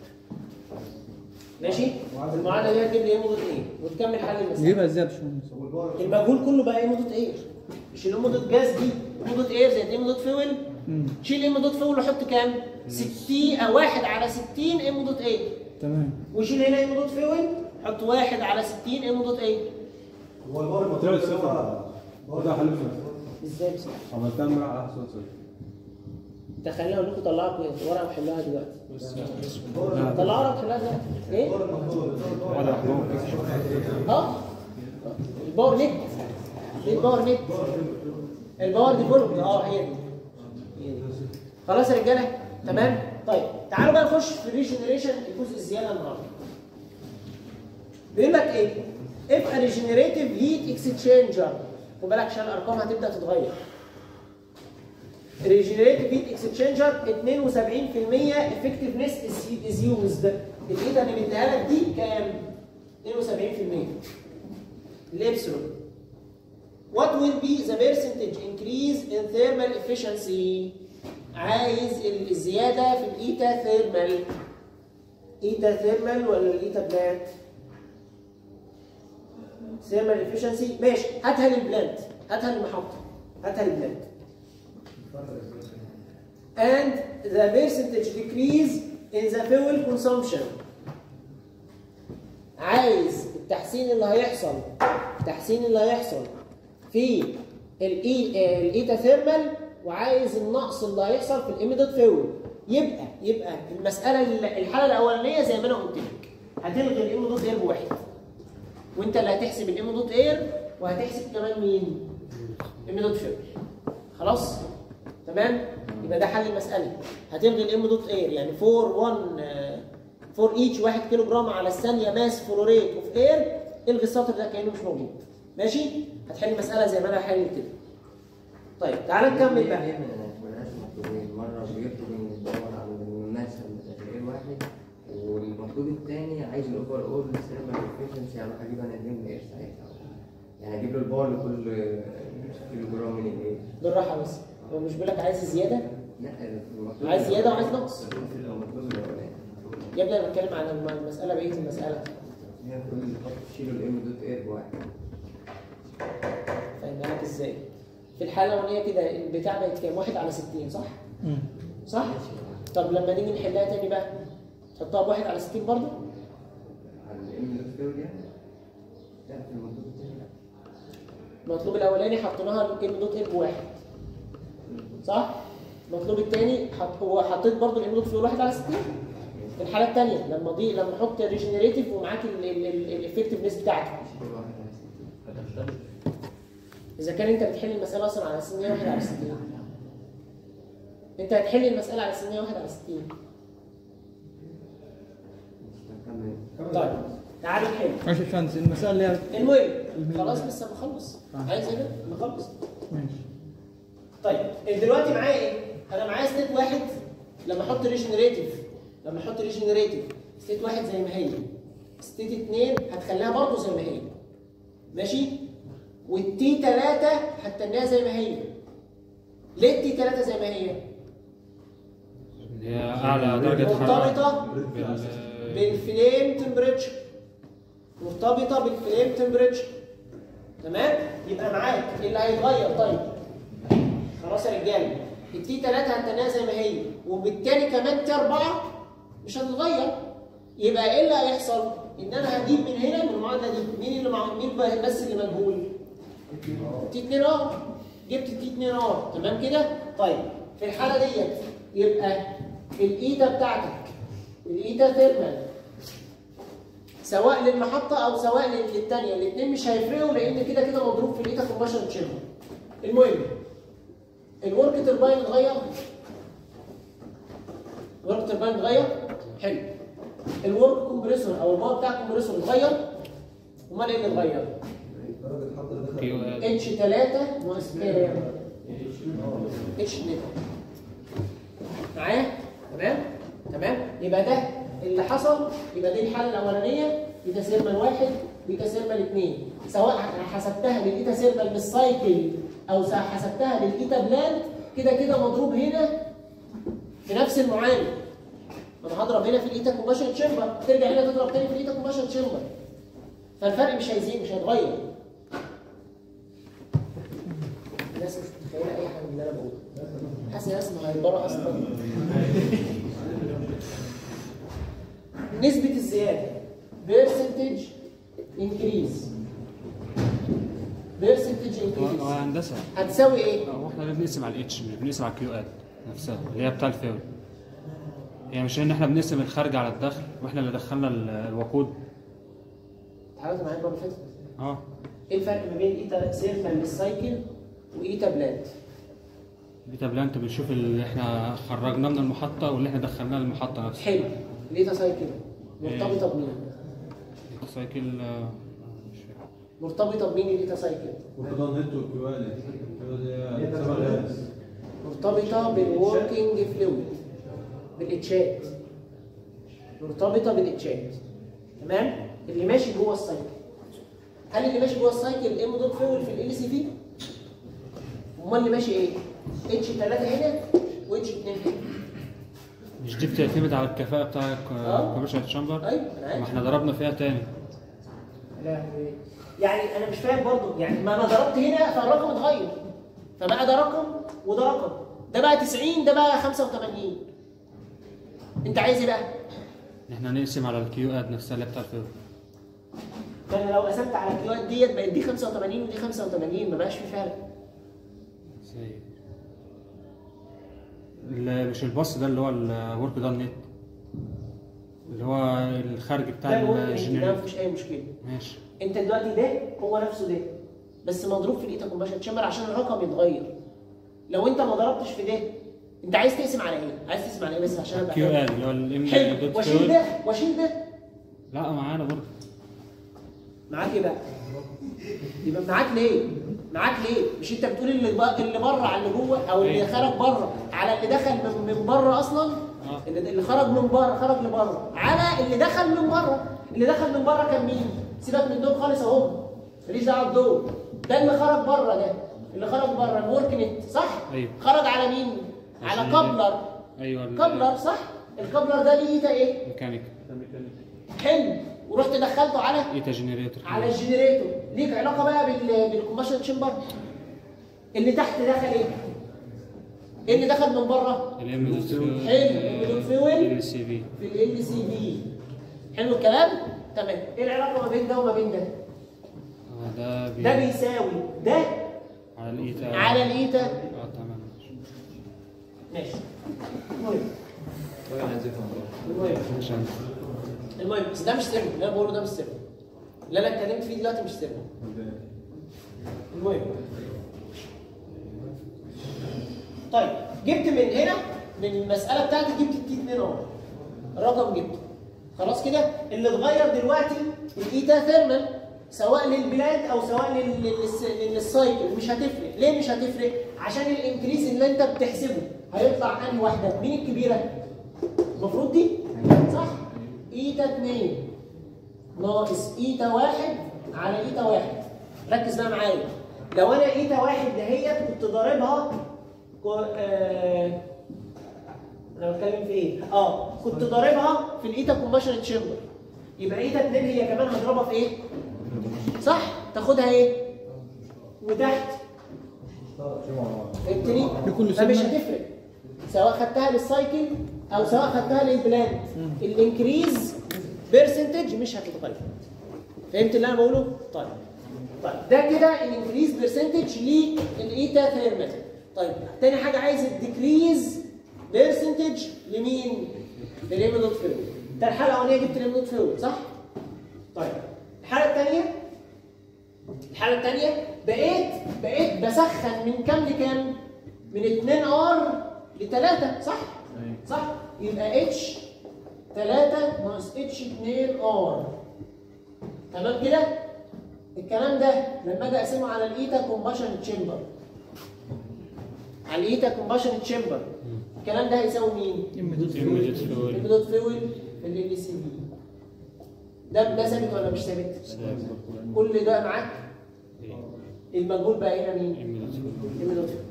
ماشي؟ المعادله دي هتجيب لي ام دوت ايه وتكمل حل المساله نجيبها ازاي يا باشمهندس؟ المجهول كله بقى ام دوت اير مش الام دوت جاز دي ام دوت اير زائد ام دوت فيول شيل ام دوت فيول وحط كام 60 او 1 على 60 ام دوت اير تمام وشيل هنا ام دوت فيول حط 1 على 60 ام دوت اير هو الباور المطلوب صفر ده حل في ازاي بصراحه عملتها امبارح على حسب صفر تخليني اقول لكم طلعوا كويس ورقه وحلوها دلوقتي بس طلعوا ورقه وحلوها دلوقتي ايه؟ وضع حروف اه الباور نت ايه الباور نت الباور ديفلوبمنت اه هي دي هي دي. خلاص يا رجاله تمام طيب تعالوا بقى نخش في الريجنريشن الجزء الزياده النهارده بيقول لك ايه if a regenerative heat exchanger خد بالك عشان الارقام هتبدا تتغير regenerative heat exchanger 72% effectiveness is, is used الايده اللي مديها لك دي كام 72% الابسلون What will be the percentage increase in thermal efficiency عايز الزياده في الايتا ثيرمال ايتا ثيرمال ولا الايتا بلانت ثيرمال افشنسي ماشي هاتها للبلانت هاتها للمحطه هاتها للبلانت and the percentage decrease in the fuel consumption عايز التحسين اللي هيحصل التحسين اللي هيحصل في الاي الايتا ثيرمال وعايز النقص اللي هيحصل في الايميديت فيول يبقى يبقى المساله الحاله الاولانيه زي ما انا قلت لك هتلغي الايميديت اير بواحد وانت اللي هتحسب الايميديت اير وهتحسب كمان مين؟ ايميديت فيول خلاص؟ تمام؟ يبقى ده حل المساله هتلغي الايميديت اير يعني 4 1 فور ايتش 1 كيلو جرام على الثانيه ماس فلوريت اوف اير الغي السطر ده كانه مش موجود ماشي؟ هتحل المساله زي ما انا حل كده طيب تعالى نكمل بقى ملهاش مطلوبين مرة بيطلب من الدور على المناسب غير واحد والمطلوب التاني عايز الاوفر اول سيرفر افشنسي هروح اجيب انا اتنين اير ساعتها يعني اجيب له الباور لكل كيلو جرام من الاير بالراحه بس هو مش بيقول لك عايز زياده لا المطلوب عايز زياده وعايز نقص المطلوب الاولاني يا ابني انا بتكلم عن الم- المساله بقيه المساله هي كل اللي حط تشيله الام دوت اير بواحد فاهمها لك ازاي في الحاله الاولانيه كده البتاع بقت كام واحد على 60 صح صح طب لما نيجي نحلها تاني بقى تحطها بواحد على 60 برضه على الام دوت اير يعني لا في المطلوب التاني لا المطلوب الاولاني حطيناها الام دوت ال بواحد صح المطلوب الثاني حط هو حطيت برضه الام دوت في واحد على 60 في الحاله الثانيه لما دي لما احط ريجنريتيف ومعاك الافكتفنس بتاعتك تشيله واحد على ستين اذا كان انت بتحل المساله اصلا على اساس ان هي 1 على 60 انت هتحل المساله على اساس ان هي 1 على 60 نكمل طيب تعالى نحل ماشي شانس المسألة اللي هي المهم خلاص لسه مخلص عايز ايه ده؟ مخلص ماشي طيب دلوقتي معايا ايه؟ انا معايا ستيت واحد لما احط ريجنريتيف لما احط ريجنريتيف ستيت واحد زي ما هي ستيت اتنين هتخليها برضه زي ما هي ماشي؟ والتي تلاتة هتنيها زي ما هي ليه التي تلاتة زي ما هي؟ اللي هي اعلى درجه حراره مرتبطة بال- بالفليم تمبريتشر مرتبطة بالفليم تمبريتشر تمام؟ يبقى معاك اللي هيتغير طيب خلاص يا رجاله التي 3 هتنيها زي ما هي وبالتالي كمان تي 4 مش هتتغير يبقى ايه اللي هيحصل؟ ان انا هجيب من هنا من المعادله دي مين اللي مع مين بس اللي مجهول؟ تي 2 ار جبت تي 2 ار تمام كده؟ طيب في الحاله ديت يبقى الايتا بتاعتك الايتا ثيرمال سواء للمحطه او سواء للثانيه الاثنين مش هيفرقوا لان كده كده مضروب في الايتا كومباشن تشامبر المهم الورك ترباين اتغير الورك ترباين اتغير حلو الورك كومبريسور او الباور بتاع الكمبريسور اتغير امال ايه اللي اتغير؟ درجة حرارة دخل كيو ال. اتش 3 ناقص كام؟ اتش 2 معايا؟ تمام؟ تمام؟ يبقى ده اللي حصل يبقى دي الحاله الاولانيه ايتا سيرمال واحد وايتا سيرمال اثنين سواء حسبتها بالايتا سيرمال بالسايكل او حسبتها بالايتا بلانت كده كده مضروب هنا في نفس المعامل انا هضرب هنا في الايتا كومباشن تشامبر ترجع هنا تضرب تاني في الايتا كومباشن تشامبر فالفرق مش هيزيد مش هيتغير الناس مش متخيله اي حاجه من اللي انا بقوله حاسس الناس انه هيكبروا اصلا نسبه الزياده percentage increase percentage هو increase هندسه هتساوي ايه؟ هو احنا اللي بنقسم على الاتش مش بنقسم على الكيو ال نفسها اللي هي بتاع الفيول هي مش ان احنا بنقسم الخارج على الدخل واحنا اللي دخلنا ال- الوقود اتحركت معايا المره اللي فاتت اه ايه الفرق ما بين ايتا سيرمال للسايكل وايتا بلانت؟ بيتا بلانت بنشوف اللي احنا خرجناه من المحطة واللي احنا دخلناه المحطة نفسها حلو الايتا سايكل مرتبطه بمين؟ سايكل آه، مش فاكر مرتبطه بمين الايتا سايكل؟ وكده النت والكيوالي الكيوالي هي سبع غاز مرتبطه بالوركينج فلويد بالاتشات مرتبطه بالاتشات تمام اللي ماشي جوه السايكل هل اللي ماشي جوه السايكل ام دوت فيول في ال سي في امال اللي ماشي ايه اتش 3 هنا واتش 2 هنا مش دي بتعتمد على الكفاءة بتاع آه. الكوميرشال تشامبر ايوه انا ما عارف احنا ضربنا فيها تاني لا يعني انا مش فاهم برضه يعني ما انا ضربت هنا فالرقم اتغير فبقى ده رقم وده رقم ده بقى 90 ده بقى 85 انت عايز ايه بقى؟ ان احنا نقسم على الكيو اد نفسها اللي هي بتاع الفيول فانا لو قسمت على الكيلوات ديت بقت دي 85 ودي 85 ما بقاش في فرق زي ال- مش الباص ده اللي هو الورك دان نت اللي هو الخارج بتاع ده المهم انت ده الجنريتور مفيش اي مشكله ماشي انت دلوقتي ده هو نفسه ده بس مضروب في الايتا كومباشن تشامبر عشان الرقم يتغير لو انت ما ضربتش في ده انت عايز تقسم على ايه؟ عايز تقسم على ايه بس عشان ابقى كيو فاهم. اد اللي هو الام حلو دوت واشيل فيول ده واشيل ده لا معانا برضه معاك ايه بقى؟ يبقى معاك ليه؟ معاك ليه؟ مش انت بتقول اللي ب- اللي بره على اللي جوه او اللي أيوة. خرج بره على اللي دخل من, من بره اصلا آه. اللي اللي خرج من بره خرج لبره على اللي دخل من بره اللي دخل من بره كان مين؟ سيبك من دول خالص اهو ماليش دعوه بدول ده اللي خرج بره ده اللي خرج بره الورك نت صح؟ أيوة. خرج على مين؟ على عشان- كابلر ايوه ال- كابلر صح؟ الكابلر ده ليه ايتا ايه؟ ميكانيك حلو ورحت دخلته على ايتا جنريتور على الجنريتور ليك علاقه بقى بال بالكومباشن تشامبر اللي تحت دخل ايه؟ ايه اللي دخل من بره؟ الام دوت فيول حلو، الام دوت فيول. ال سي في في ال سي في حلو الكلام؟ تمام ايه العلاقه ما بين ده وما بين ده؟ ده بي... ده بيساوي ده على الايتا على الايتا اه تمام ماشي المهم المهم عشان المهم بس ده مش سر اللي انا بقوله ده مش سر اللي انا اتكلمت فيه دلوقتي مش سر المهم طيب جبت من هنا من المساله بتاعتي جبت التي 2 اهو الرقم جبته خلاص كده اللي اتغير دلوقتي الايتا ثيرمال سواء للبلاد او سواء لل- للس- للسايكل مش هتفرق ليه مش هتفرق عشان الانكريس اللي انت بتحسبه هيطلع انهي واحده مين الكبيره المفروض دي صح ايتا 2 ناقص ايتا 1 على ايتا 1 ركز بقى معايا لو انا ايتا 1 دهيت كنت ضاربها كو- آه، انا بتكلم في ايه؟ اه كنت ضاربها في الايتا كومباشن تشامبر يبقى ايتا 2 هي كمان هضربها في ايه؟ صح؟ تاخدها ايه؟ وتحت فهمتني؟ بكل فمش سنة. هتفرق سواء خدتها للسايكل او سواء خدتها للبلان الانكريز بيرسنتج مش هتتغير فهمت اللي انا بقوله؟ طيب طيب ده كده الانكريز بيرسنتج للايتا ثيرمال طيب تاني حاجه عايز الديكريز بيرسنتج لمين؟ للام دوت فيول ده الحاله الاولانيه جبت الام دوت فيول صح؟ طيب الحاله الثانيه الحاله الثانيه بقيت بقيت بسخن من كام لكام؟ من 2 ار ل 3 صح؟ صح؟ يبقى اتش 3 ناقص اتش 2 ار تمام كده؟ الكلام ده لما اجي اقسمه على الايتا كومباشن تشامبر على الايتا كومباشن تشامبر الكلام ده هيساوي مين؟ immediate fuel. البدوت فيول في ال سي بي ده ده ثابت ولا مش ثابت؟ كل ده معاك المجهول بقى هنا مين؟ immediate fuel. البدوت فيول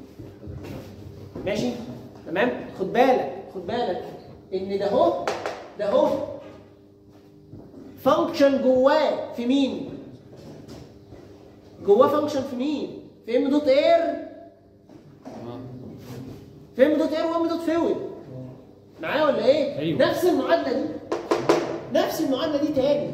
ماشي؟ تمام؟ خد بالك خد بالك ان ده اهو ده اهو فانكشن جواه في مين؟ جواه فانكشن في مين؟ في ام دوت اير آه. في ام دوت اير وام دوت فيول معايا ولا ايه؟ أيوة. نفس المعادله دي نفس المعادله دي تاني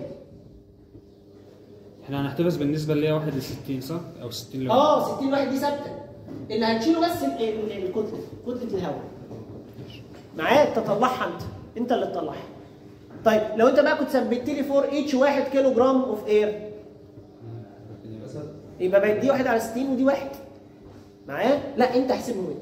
احنا هنحتفظ بالنسبه اللي هي 1 ل 60 صح؟ او 60 ل اه 60 واحد دي ثابته اللي هتشيله بس ال- ال- الكتله كتله الهواء معايا تطلعها انت انت اللي تطلعها طيب لو انت بقى كنت ثبت لي فور اتش 1 كيلو جرام اوف اير يبقى بقت دي 1 على 60 ودي 1 معايا لا انت احسبهم انت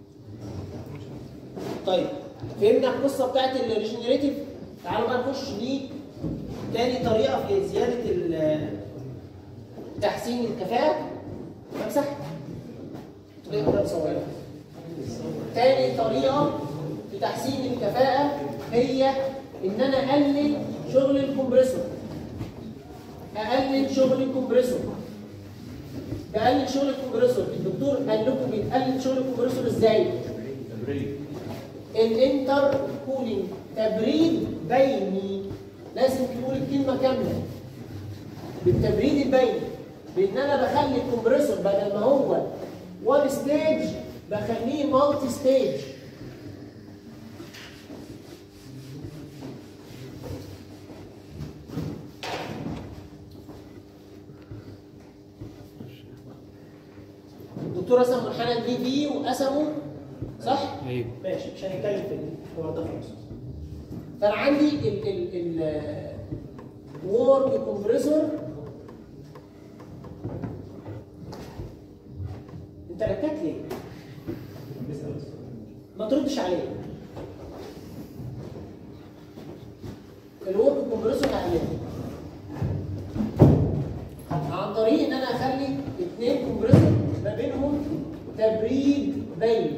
طيب فهمنا القصه بتاعت الريجنريتيف تعالوا بقى نخش ل تاني طريقه في زياده ال- تحسين الكفاءه امسح اقدر صورها تاني طريقه في تحسين الكفاءه هي ان انا اقلل شغل الكمبريسور اقلل شغل الكمبريسور بقلل شغل الكمبريسور الدكتور قال لكم بيتقلل شغل الكمبريسور ازاي الانتر كولينج تبريد بيني لازم تقول الكلمه كامله بالتبريد البيني بان انا بخلي الكمبريسور بدل ما هو وان ستيج بخليه مالتي ستيج الدكتور رسم منحنى البي في وقسمه صح؟ ايوه ماشي مش هنتكلم في الحوار ده خالص فانا عندي ال ال ال وورك كومبريسور انت ركبت ليه؟ ما تردش عليه الورك كومبريسور هقلله عن طريق ان انا اخلي اثنين كومبريسور ما بينهم تبريد بيني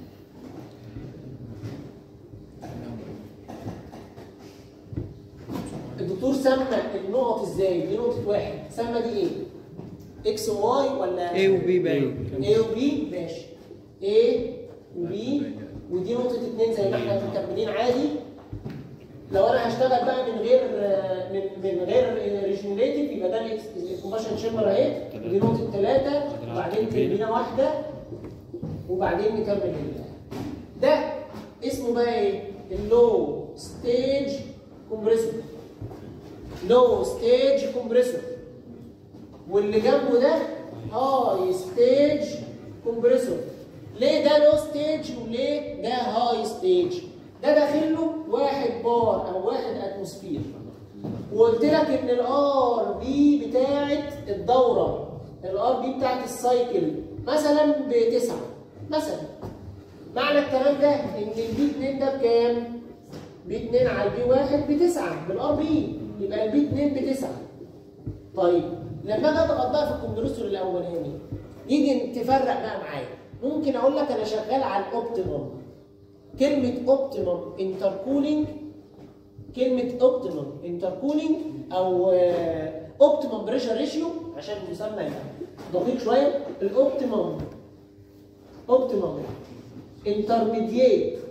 الدكتور سمى النقط ازاي؟ دي نقطة واحد، سمى دي ايه؟ اكس وواي ولا A و B باين A و B ماشي A و B ودي نقطة اتنين زي ما احنا مكملين عادي لو انا هشتغل بقى من غير من من غير ريجنريتيف يبقى ده الكومباشن شيمبر اهي ودي نقطة ثلاثة وبعدين تربينة واحدة وبعدين نكمل ال- ده اسمه بقى ايه؟ اللو ستيج كومبريسور لو ستيج كومبريسور واللي جنبه ده هاي ستيج كومبريسور ليه ده لو ستيج وليه ده هاي ستيج ده داخل له واحد بار او واحد اتموسفير وقلت لك ان الار بي بتاعت الدوره الار بي بتاعت السايكل مثلا بتسعه مثلا معنى الكلام ده ان البي 2 ده بكام؟ بي 2 على البي 1 بتسعه بالار بي يبقى البي 2 بتسعه طيب لما اجي اضغط بقى في الكمبريسور الاولاني يجي تفرق بقى معايا ممكن اقول لك انا شغال على الاوبتيمم كلمه اوبتيمم انتركولينج كلمه اوبتيمم انتركولينج او اوبتيمم بريشر ريشيو عشان المسمى يبقى دقيق شويه الاوبتيمم اوبتيمم انترميديت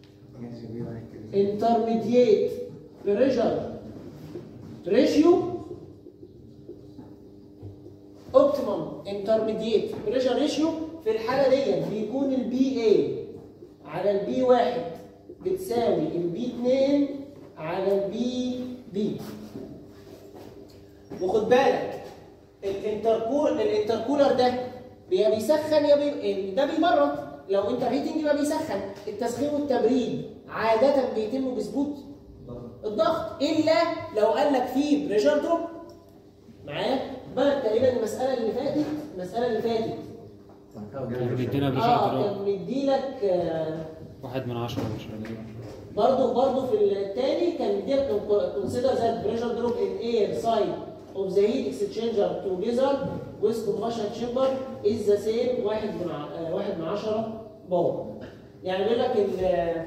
انترميديت بريشر ريشيو اوبتيمم انترميديت بريشر ريشيو في الحاله دي بيكون البي اي على البي 1 بتساوي البي 2 على البي بي وخد بالك الانتركول الانتركولر ده يا بيسخن يا بي... ده بيبرد لو انت هيتنج يبقى بيسخن التسخين والتبريد عاده بيتم بثبوت الضغط الا لو قال لك فيه بريشر دروب معايا بقى تقريبا المساله اللي فاتت المساله اللي فاتت بيدينا بريشر اه دروب كان مديلك آه واحد من عشرة مش عارف. برضه برضه في الثاني كان مديلك consider that pressure drop in air side of the heat exchanger together with combustion chamber is the same واحد من ع- آه، واحد من عشرة باور يعني بيقول لك ال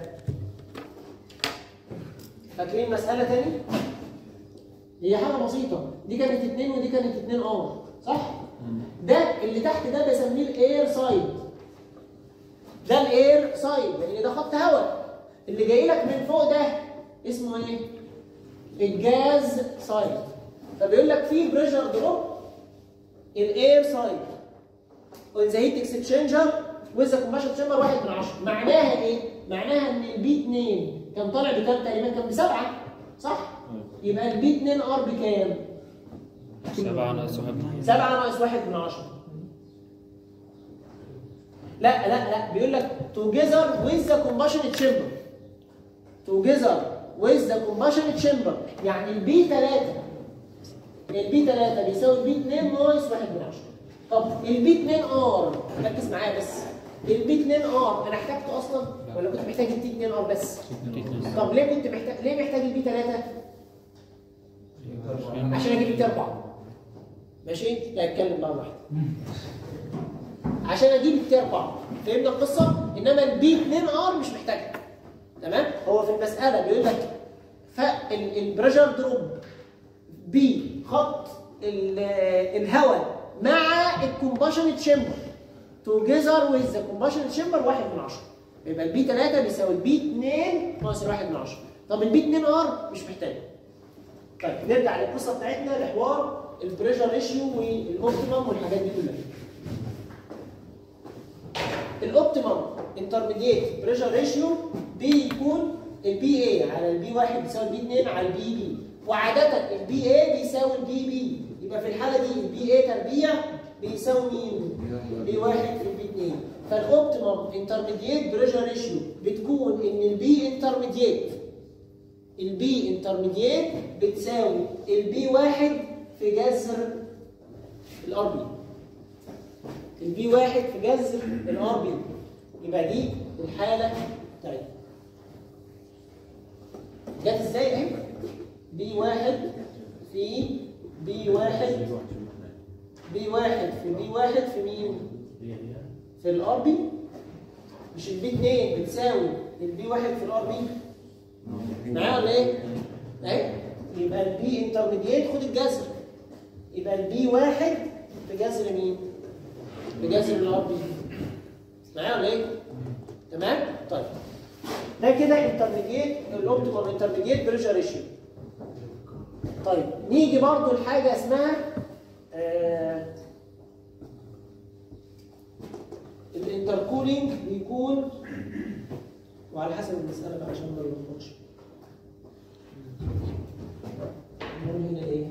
فاكرين مسألة تاني؟ هي حاجة بسيطة دي كانت اتنين ودي كانت اتنين ار صح؟ ده اللي تحت ده بسميه الاير سايد ده الاير سايد لان ده خط هواء اللي جاي لك من فوق ده اسمه ايه؟ الجاز سايد فبيقول لك في بريشر دروب الاير سايد on the heat exchanger with the combustion chamber واحد من عشرة معناها ايه؟ معناها ان البي 2 كان طالع بكام تقريبا؟ كان بسبعة صح؟ يبقى البي 2 ار بكام؟ سبعة ناقص واحد من عشرة. سبعة ناقص واحد من عشرة لا لا لا بيقول لك together with the combustion chamber together with the combustion chamber يعني البي 3 البي 3 بيساوي البي 2 ناقص 1 من 10 طب البي 2 ار ركز معايا بس البي 2 ار انا احتاجته اصلا ولا كنت محتاج البي 2 ار بس طب ليه كنت محتاج ليه محتاج البي 3 عشان اجيب البي 4 ماشي لا اتكلم بقى واحد عشان اجيب التي 4 فهمنا القصه انما البي 2 ار مش محتاجها تمام هو في المساله بيقول لك فالبريشر دروب بي خط ال- الهواء مع الكومباشن تشامبر توجذر ويز ذا كومباشن تشامبر 1 من 10 يبقى البي 3 بيساوي البي 2 ناقص 1 من 10 طب البي 2 ار مش محتاج طيب نرجع للقصه بتاعتنا لحوار البريشر ريشيو والاوبتيمم والحاجات دي كلها الاوبتيمم انترميديت بريشر ريشيو بيكون البي اي على البي 1 بيساوي البي 2 على البي بي وعاده البي اي بيساوي البي بي يبقى في الحاله دي البي اي تربيع بيساوي مين؟ بي 1 في البي 2 فالاوبتيمم انترميديت بريشر ريشيو بتكون ان البي انترميديت البي انترميديت بتساوي البي 1 في جذر الار بي البي واحد في جذر الار بي يبقى دي الحالة بتاعتنا جت ازاي اهي بي واحد في بي واحد بي واحد في بي واحد في مين؟ في الار بي مش البي 2 بتساوي البي واحد في الار بي معايا ولا ايه؟ اهي يبقى البي انترميديت خد الجذر يبقى البي واحد في جذر مين؟ بجذر الار بي معايا ولا ايه؟ تمام؟ طيب ده كده انترميديت الاوبتيمال انترميديت بريشر ريشيو طيب نيجي برضو لحاجه اسمها آه الانتركولينج بيكون وعلى حسب المساله بقى عشان ما نلخبطش نقول هنا ايه؟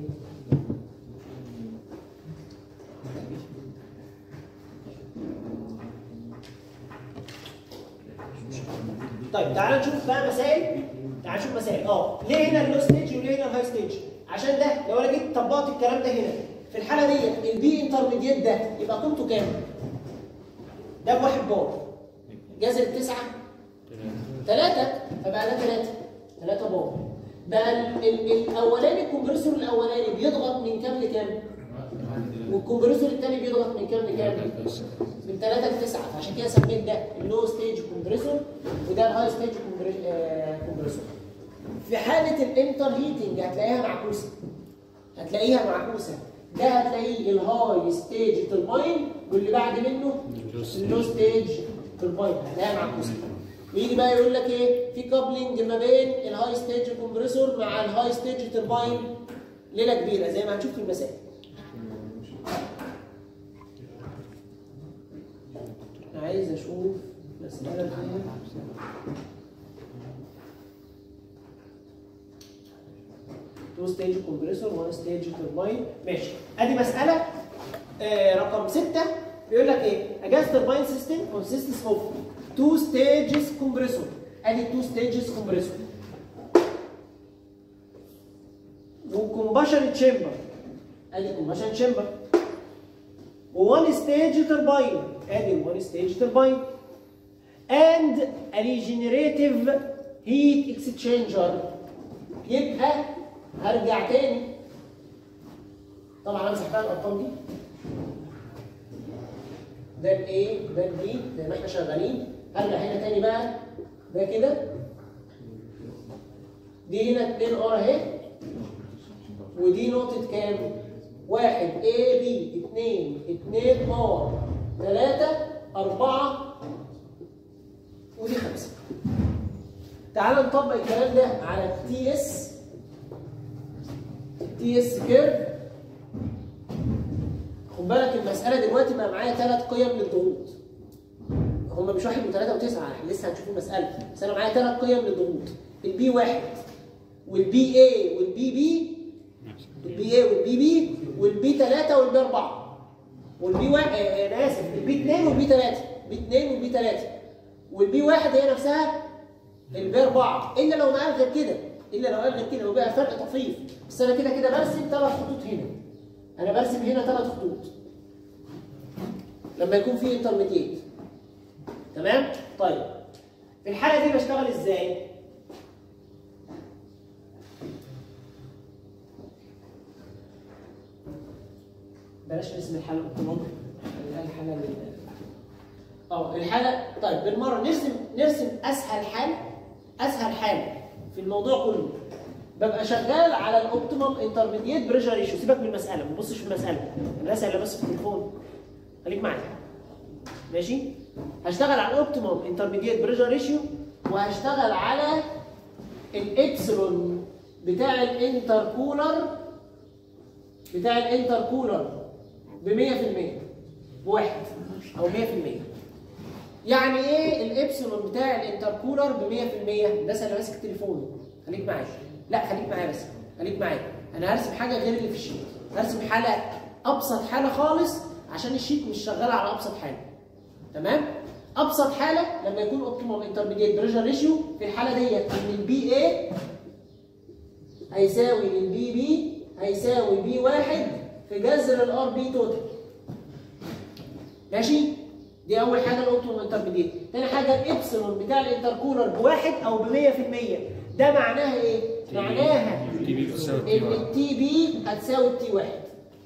طيب تعال نشوف بقى مسائل تعال نشوف مسائل اه ليه هنا اللو ستيج وليه هنا الهاي ستيج عشان ده لو انا جيت طبقت الكلام ده هنا في الحاله دي البي انترميديت ده يبقى قيمته كام؟ ده بواحد بار جذر التسعه ثلاثة فبقى ده ثلاثة ثلاثة بار بقى ال- ال- الاولاني الكمبريسور الاولاني بيضغط من كام لكام؟ والكمبريسور الثاني بيضغط من كام لكام؟ من 3 ل 9 فعشان كده سميت ده اللو ستيج كومبريسور وده الهاي ستيج كومبريسور في حاله الانتر هيتنج هتلاقيها معكوسه هتلاقيها معكوسه ده هتلاقيه الهاي ستيج ترباين واللي بعد منه اللو ستيج ترباين هتلاقيها معكوسه ويجي بقى يقول لك ايه في كابلنج ما بين الهاي ستيج كومبريسور مع الهاي ستيج ترباين ليله كبيره زي ما هنشوف في المسائل عايز اشوف مسألة تو ستيج كومبريسور وان ستيج ترباين ماشي ادي مسألة آه رقم 6 بيقول لك ايه a gas turbine system consists of two stages compressor ادي two stages compressor وكومباشن تشامبر ادي كومباشن تشامبر وون ستيج ترباين ادي وون ستيج ترباين and a regenerative heat exchanger يبقى هرجع تاني طبعا امسح بقى الارقام دي ده الايه ده البي زي ما احنا شغالين هرجع هنا تاني بقى ده كده دي هنا 2 ار اهي ودي نقطة كام؟ واحد A B اتنين اتنين R تلاتة أربعة ودي خمسة. تعال نطبق الكلام ده على التي اس التي اس كيرف خد بالك المسألة دلوقتي بقى معايا ثلاث قيم للضغوط. هما مش واحد وثلاثة وتسعة احنا لسه هنشوف المسألة بس أنا معايا ثلاث قيم للضغوط. البي واحد والبي اي والبي بي البي اي والبي بي والبي 3 والبي 4 والبي واحد انا اسف البي 2 والبي 3 بي 2 وبي 3 والبي 1 هي نفسها البي 4 الا لو ما قال غير كده الا لو قال غير كده وبقى فرق طفيف بس انا كده كده برسم ثلاث خطوط هنا انا برسم هنا ثلاث خطوط لما يكون في انترميديت تمام طيب في الحاله دي بشتغل ازاي بلاش نرسم الحاله الاوتونوم الحاله اللي اه الحاله طيب بالمره نرسم نرسم اسهل حال اسهل حال في الموضوع كله ببقى شغال على الاوبتيمم انترميديت بريشر ريشيو سيبك من المساله ما تبصش في المساله الرساله اللي بس في التليفون خليك معايا ماشي هشتغل على الاوبتيمم انترميديت بريشر ريشيو وهشتغل على الابسلون بتاع الانتركولر بتاع الانتركولر ب 100% بواحد او 100% يعني ايه الابسلون بتاع الانتركولر ب 100% الناس اللي ماسك التليفون خليك معايا لا خليك معايا بس خليك معايا انا هرسم حاجه غير اللي في الشيت هرسم حاله ابسط حاله خالص عشان الشيت مش شغال على ابسط حاله تمام ابسط حاله لما يكون اوبتيموم انترميديت بريشر ريشيو في الحاله ديت ان البي اي هيساوي البي بي هيساوي بي واحد في جذر الار بي توتال ماشي دي اول حاجه الاوبتيموم انترميديت تاني حاجه الابسلون بتاع الانتركولر بواحد او ب 100% ده معناها ايه معناها تي بي بتساوي تي ان واحد. التي بي هتساوي التي واحد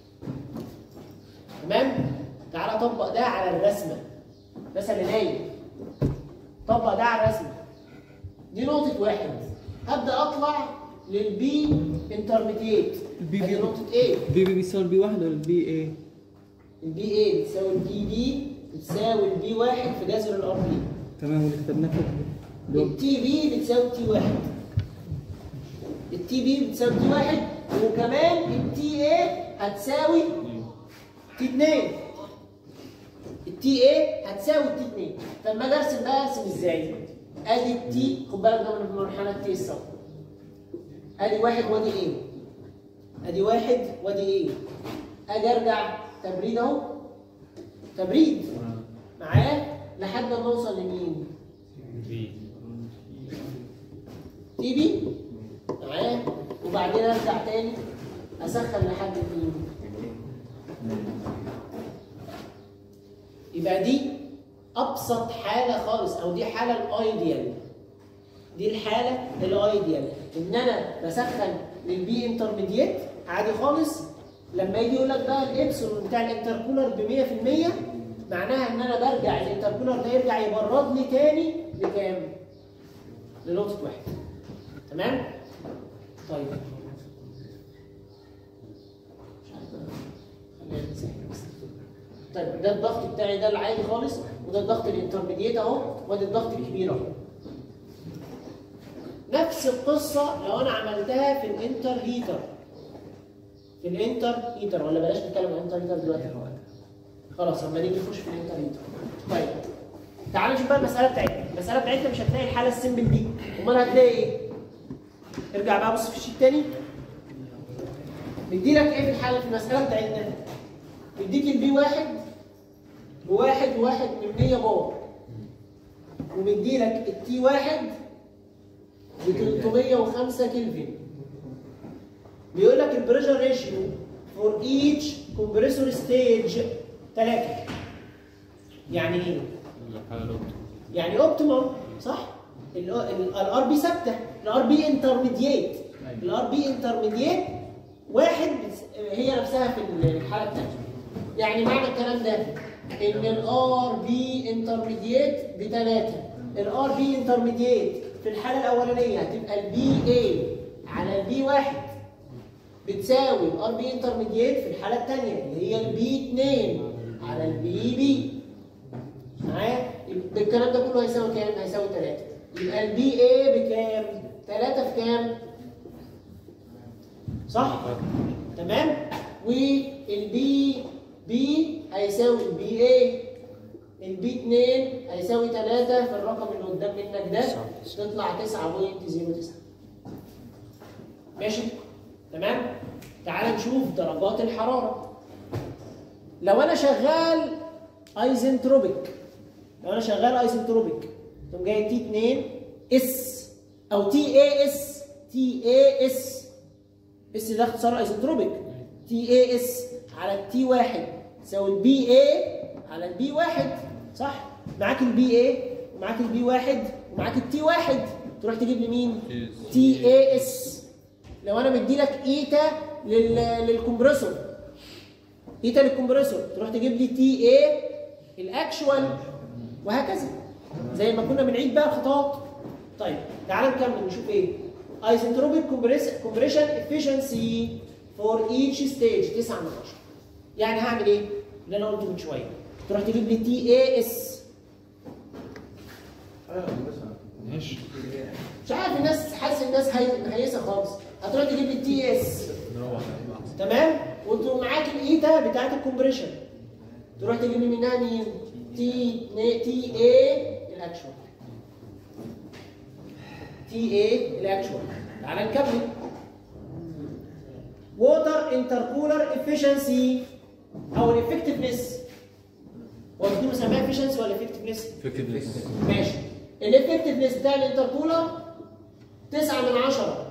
تمام تعالى طبق ده على الرسمه الرسمه اللي نايم طبق ده على الرسمه دي نقطه واحد هبدا اطلع للبي انترميديت البي ادي بي نقطه ايه البي بي بيساوي البي واحد ولا البي ايه؟ البي ايه بتساوي البي بي بتساوي البي واحد في جذر الار بي تمام واللي كتبناه فوق اللي هو التي بي بتساوي تي واحد التي بي بتساوي تي واحد وكمان التي اي هتساوي تي 2 التي اي هتساوي التي 2 فلما اجي ارسم بقى ارسم ازاي؟ ادي التي خد بالك ده من منحنى التي الصف ادي واحد وادي ايه؟ ادي واحد وادي ايه؟ اجي ارجع تبريد اهو تبريد معاه لحد ما اوصل لمين؟ تي بي معاه وبعدين ارجع تاني اسخن لحد مين؟ يبقى دي ابسط حاله خالص او دي حاله الايديال دي الحاله الايديال ان انا بسخن للبي انترميديت عادي خالص لما يجي يقول لك بقى الابسلون بتاع الانتركولر ب 100% معناها ان انا برجع الانتركولر ده يرجع يبرد لي تاني لكام؟ لنقطه واحد تمام؟ طيب مش عارف بقى. خلينا نمسح بس. طيب ده الضغط بتاعي ده العادي خالص وده الضغط الانترميديت اهو وادي الضغط الكبير اهو نفس القصه لو انا عملتها في الانتر هيتر في الانتر هيتر ولا بلاش نتكلم عن الانتر هيتر دلوقتي خلاص اما نيجي نخش في الانتر هيتر طيب تعال نشوف بقى المساله بتاعتنا المساله بتاعتنا مش هتلاقي الحاله السمبل دي امال هتلاقي ايه ارجع بقى بص في الشيت تاني مديلك ايه في الحاله في المساله بتاعتنا مديك البي واحد بواحد وواحد من 100 باور ومديلك التي واحد ب 305 كلفن بيقول لك البريشر ريشيو فور ايتش كومبريسور ستيج 3 يعني ايه؟ الحالة الأوبتيمال. يعني اوبتيمم صح؟ الار بي ثابته الار بي انترميديت الار بي انترميديت واحد بس- هي نفسها في الحاله الثانيه يعني معنى الكلام ده ان الار بي انترميديت بثلاثه الار بي انترميديت في الحاله الاولانيه هتبقى البي اي على البي واحد بتساوي الار بي انترميديت في الحاله الثانيه اللي هي البي 2 على البي بي معايا يبقى الكلام ده كله هيساوي كام؟ هيساوي 3 يبقى البي اي بكام؟ 3 في كام؟ صح؟ تمام؟ والبي بي هيساوي البي اي البي 2 هيساوي 3 في الرقم اللي قدام منك ده تطلع 9.09 ماشي؟ تمام؟ تعال نشوف درجات الحرارة لو انا شغال ايزنتروبيك لو انا شغال ايسنتروبيك تقوم جاي تي 2 اس او تي اي اس تي اي اس اس ده اختصار ايسنتروبيك تي اي اس على التي 1 تساوي البي اي على البي 1 صح معاك البي اي ومعاك البي 1 ومعاك التي 1 تروح تجيب لي مين تي اي اس لو انا مدي لك ايتا لل... للكمبريسور ايتا للكمبريسور تروح تجيب لي تي اي الاكشوال وهكذا زي ما كنا بنعيد بقى الخطوات طيب تعال نكمل نشوف ايه ايسنتروبيك كومبريشن افيشنسي فور ايتش ستيج 9 من 10 يعني هعمل ايه اللي انا قلته من شويه تروح تجيب لي تي اي اس ماشي مش عارف الناس حاسس الناس هي- هيسه خالص هتروح تجيب لي التي اس تمام وانتوا معاك الايتا بتاعت الكومبريشن تروح تجيب لي منها مين تي تي اي الاكشوال تي اي الاكشوال تعال نكمل ووتر انتركولر افيشنسي او الافكتفنس هو الاثنين مسميها افيشنسي ولا افكتفنس؟ ماشي الافكتفنس بتاع الانتركولر 9 من 10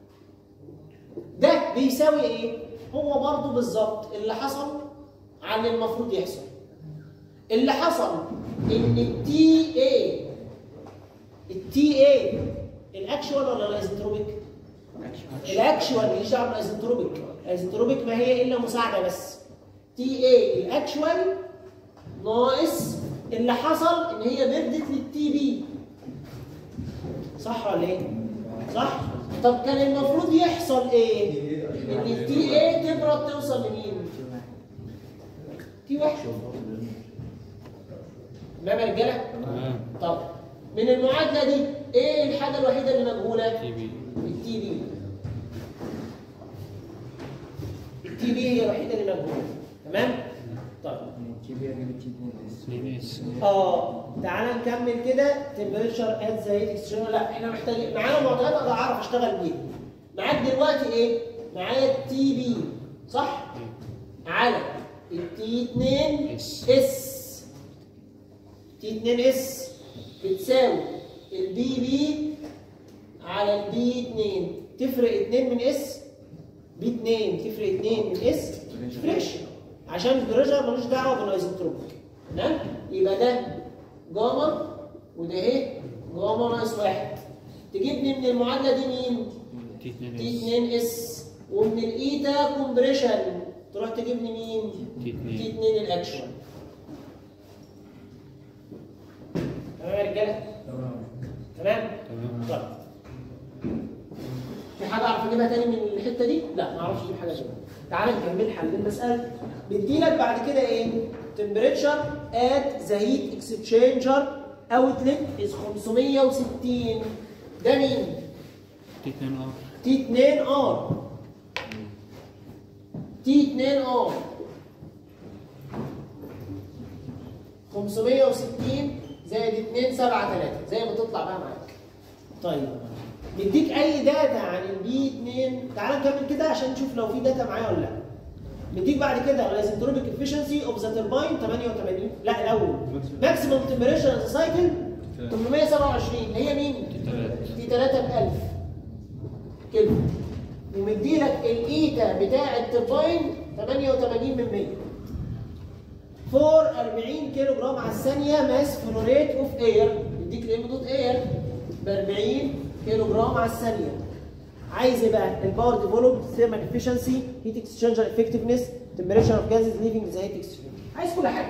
ده بيساوي ايه؟ هو برضه بالظبط اللي حصل على اللي المفروض يحصل. اللي حصل ان التي اي التي اي الاكشوال ولا الايزنتروبيك؟ الاكشوال ماليش دعوه بالايزنتروبيك، الايزنتروبيك ما هي الا مساعده بس. تي اي الاكشوال ناقص اللي حصل ان هي بردت للتي بي. صح ولا ايه؟ صح؟ طب كان المفروض يحصل ايه؟ ان التي اي تبرد توصل لمين؟ تي واحد تمام يا رجاله؟ تمام طب من المعادله دي ايه الحاجه الوحيده اللي مجهوله؟ تي بي التي بي التي بي هي الوحيده اللي مجهوله تمام؟ طيب كبير اجيب التي 2 اس تي اس اه تعالى نكمل كده تمبريتشر ات ذا هيت اكستريم لا احنا محتاجين معانا معطيات اقدر اعرف اشتغل بيها معاك دلوقتي ايه؟ معايا التي بي صح؟ على التي 2 اس. اس تي 2 اس بتساوي البي بي على البي 2 تفرق 2 من اس بي 2 تفرق 2 من اس فريش عشان البريشر ملوش دعوه بالايزوتروبيك تمام يبقى ده جاما وده ايه جاما ناقص واحد تجيب لي من المعادله دي مين تي 2 تي اس 2 اس ومن الايتا كومبريشن تروح تجيب لي مين تي تي 2 2 الاكشوال تمام يا رجاله تمام تمام طيب في حاجه اعرف اجيبها تاني من الحته دي؟ لا ما اعرفش اجيب حاجه تاني. تعال نكمل حل المساله. بيديلك بعد كده ايه؟ temperature at the heat exchanger outlet is 560 ده مين؟ تي 2 ار تي 2 ار تي 2 ار 560 زائد 2 7 3 زي ما تطلع بقى معاك طيب نديك اي داتا عن البي 2 تعال نكمل كده عشان نشوف لو في داتا معايا ولا لا نديك بعد كده الايزنتروبيك افشنسي اوف ذا ترباين 88 لا الاول ماكسيمم تمبريتشر ان سايكل 827 اللي هي مين؟ تلاتة. دي 3 ب 1000 كده ومدي لك الايتا بتاع الترباين 88 من 100 فور 40 كيلو جرام على الثانيه ماس فلوريت اوف اير يديك الام دوت اير ب 40 كيلو جرام على الثانيه عايز ايه بقى الباور ديفلوب ثيرمال افشنسي هيت اكسشينجر افكتفنس تمبريتشر اوف جازز ليفنج ذا هيت اكسشينجر عايز كل حاجه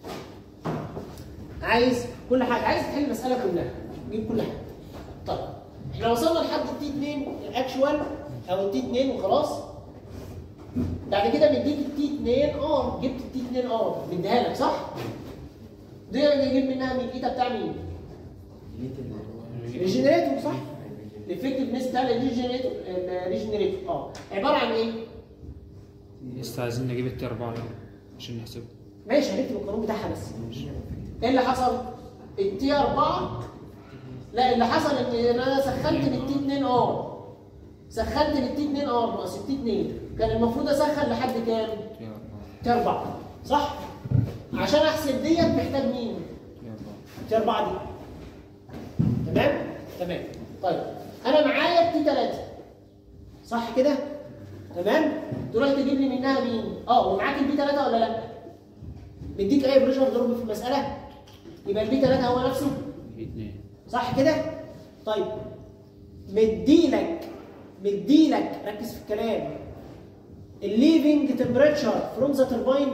عايز كل حاجه عايز تحل المساله كلها تجيب كل حاجه طيب احنا وصلنا لحد التي 2 الاكشوال او التي 2 وخلاص بعد كده مديك التي 2 ار جبت التي 2 ار مديها لك صح؟ دي اللي يجيب منها من الايتا بتاع مين؟ الريجنريتور صح؟ الافكتفنس بتاع الريجنريتور الريجنريتور اه عباره عن ايه؟ لسه عايزين نجيب التي 4 الأول عشان نحسبه ماشي هنكتب القانون بتاعها بس ايه اللي حصل؟ التي 4 لا اللي حصل ان انا سخنت بالتي 2 ار سخنت بالتي 2 ار ناقص التي 2 كان المفروض اسخن لحد كام؟ تي 4 تي 4 صح؟ عشان احسب ديت محتاج مين؟ تي 4 تي 4 دي تمام تمام طيب انا معايا تي 3 صح كده تمام تروح تجيب لي منها مين اه ومعاك البي 3 ولا لا مديك اي بريشر ضرب في المساله يبقى البي 3 هو نفسه اتنين صح كده طيب مديلك مديلك ركز في الكلام الليفنج تمبريتشر فروم ذا ترباين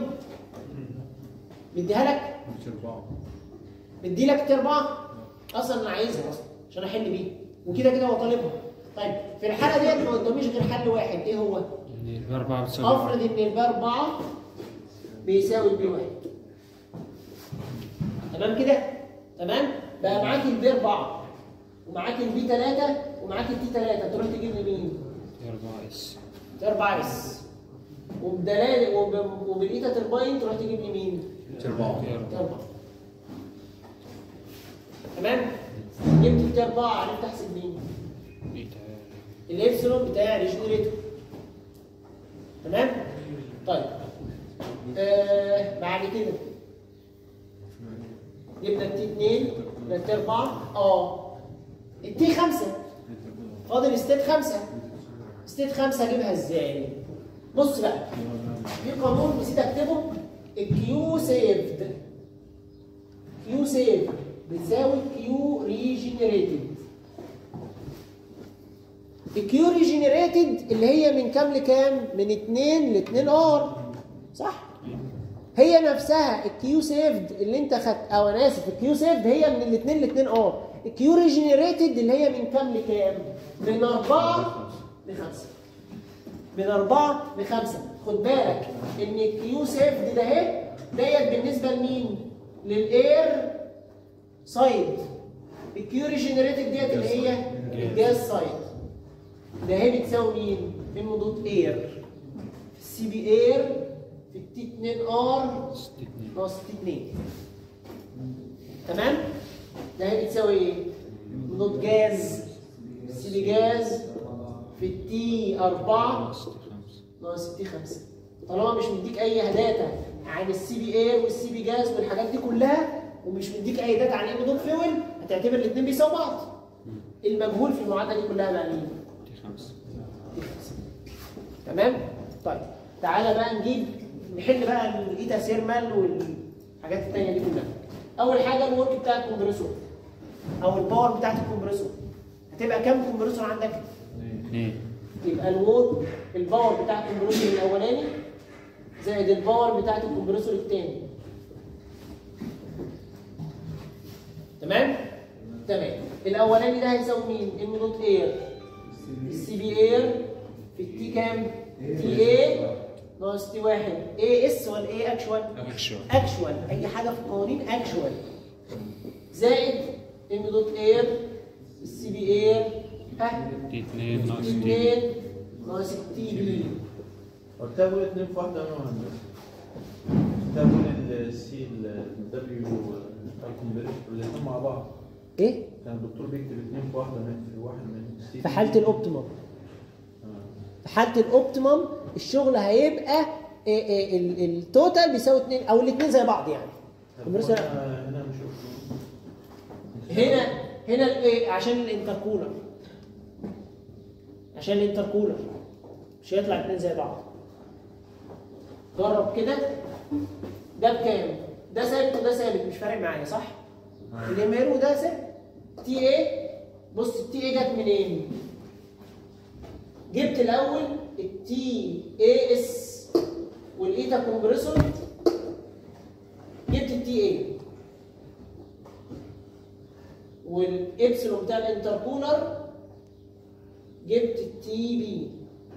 مديها لك مديلك تي 4 اصلا انا عايزها اصلا عشان احل بيه وكده كده هو طالبها طيب في الحاله ديت ما قداميش غير حل واحد ايه هو؟ ان البي 4 بتساوي افرض ان البي 4 بيساوي البي 1 تمام كده؟ تمام؟ بقى معاك البي 4 ومعاك البي 3 ومعاك التي 3 تروح تجيب لي مين؟ تي 4 اس تي 4 اس وبدلال وب- وبالايتا ترباين تروح تجيب لي مين؟ تي 4 تي 4 تمام؟ جبت التي 4 عرفت احسب مين؟ الابسلون بتاع الريجنريتور تمام طيب آه بعد كده جبنا التي 2 جبنا التي 4 اه التي 5 فاضل ستيت 5 ستيت 5 اجيبها ازاي بص بقى في قانون نسيت اكتبه الكيو سيفد كيو سيفد بتساوي كيو ريجنريتد الكيو ريجنريتد اللي هي من كام لكام؟ من 2 ل 2 ار صح؟ هي نفسها الكيو سيفد اللي انت خدت او انا اسف الكيو سيفد هي من ال 2 ل 2 ار الكيو ريجنريتد اللي هي من كام لكام؟ من 4 ل 5 من 4 ل 5 خد بالك ان الكيو سيفد ده اهي ديت بالنسبه لمين؟ للاير سايد الكيو ريجنريتد ديت اللي هي الجاز سايد ده هي بتساوي مين؟ ام دوت اير في السي بي اير في التي 2 ار ناقص تي 2 تمام؟ ده هي بتساوي ايه؟ ام دوت جاز في السي بي جاز في التي 4 ناقص التي 5 طالما مش مديك اي داتا عن السي بي اير والسي بي جاز والحاجات دي كلها ومش مديك اي داتا عن ام دوت فيول هتعتبر الاثنين بيساووا بعض المجهول في المعادله دي كلها بقى مين؟ تي 5 تمام طيب تعالى بقى نجيب نحل بقى الايتا سيرمال والحاجات التانية دي كلها اول حاجه الورك بتاع الكمبريسور او الباور بتاعت الكمبريسور هتبقى كام كمبريسور عندك اثنين يبقى الوور الباور بتاع الكمبريسور الاولاني زائد الباور بتاعت الكمبريسور الثاني تمام تمام الاولاني ده هيساوي مين ام دوت اير السي بي اير في التي كام تي اي ناقص تي واحد اي اس ولا اي اكشوال اكشوال اكشوال اي حاجه في القوانين اكشوال زائد ام دوت اير السي بي اير ها تي 2 ناقص تي تي 2 ناقص التي بي قلت بقول اتنين في واحدة انا وهندسة قلت بقول السي الدبليو الكمبريتور الاتنين مع بعض ايه كان الدكتور بيكتب اتنين في واحدة من في واحد من السي في حاله الاوبتيمم في حاله الاوبتيمم الشغل هيبقى إيه إيه ال- التوتال بيساوي 2 او الاثنين زي بعض يعني كمبريسور هنا هنا نشوف هنا هنا الايه عشان الانتركولر عشان الانتركولر مش هيطلع الاثنين زي بعض جرب كده ده بكام ده ثابت وده ثابت مش فارق معايا صح الامير وده ثابت تي ايه بص التي ايه جت منين جبت الاول التي اي اس والايتا كومبريسور جبت التي ايه والابسلون بتاع الانتركولر جبت التي بي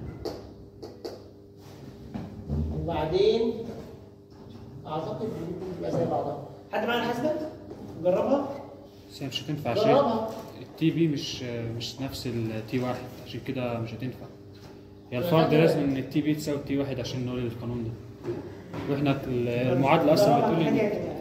وبعدين اعتقد ممكن تبقى زي بعضها حد معانا حاسبه جربها بس هي مش هتنفع عشان جربها التي بي مش مش نفس التي واحد عشان كده مش هتنفع هي أنا الفرض فاكر- لازم ان التي بي تساوي التي واحد عشان نقول القانون ده واحنا المعادله اصلا جربها بتقول حاجة ان كده.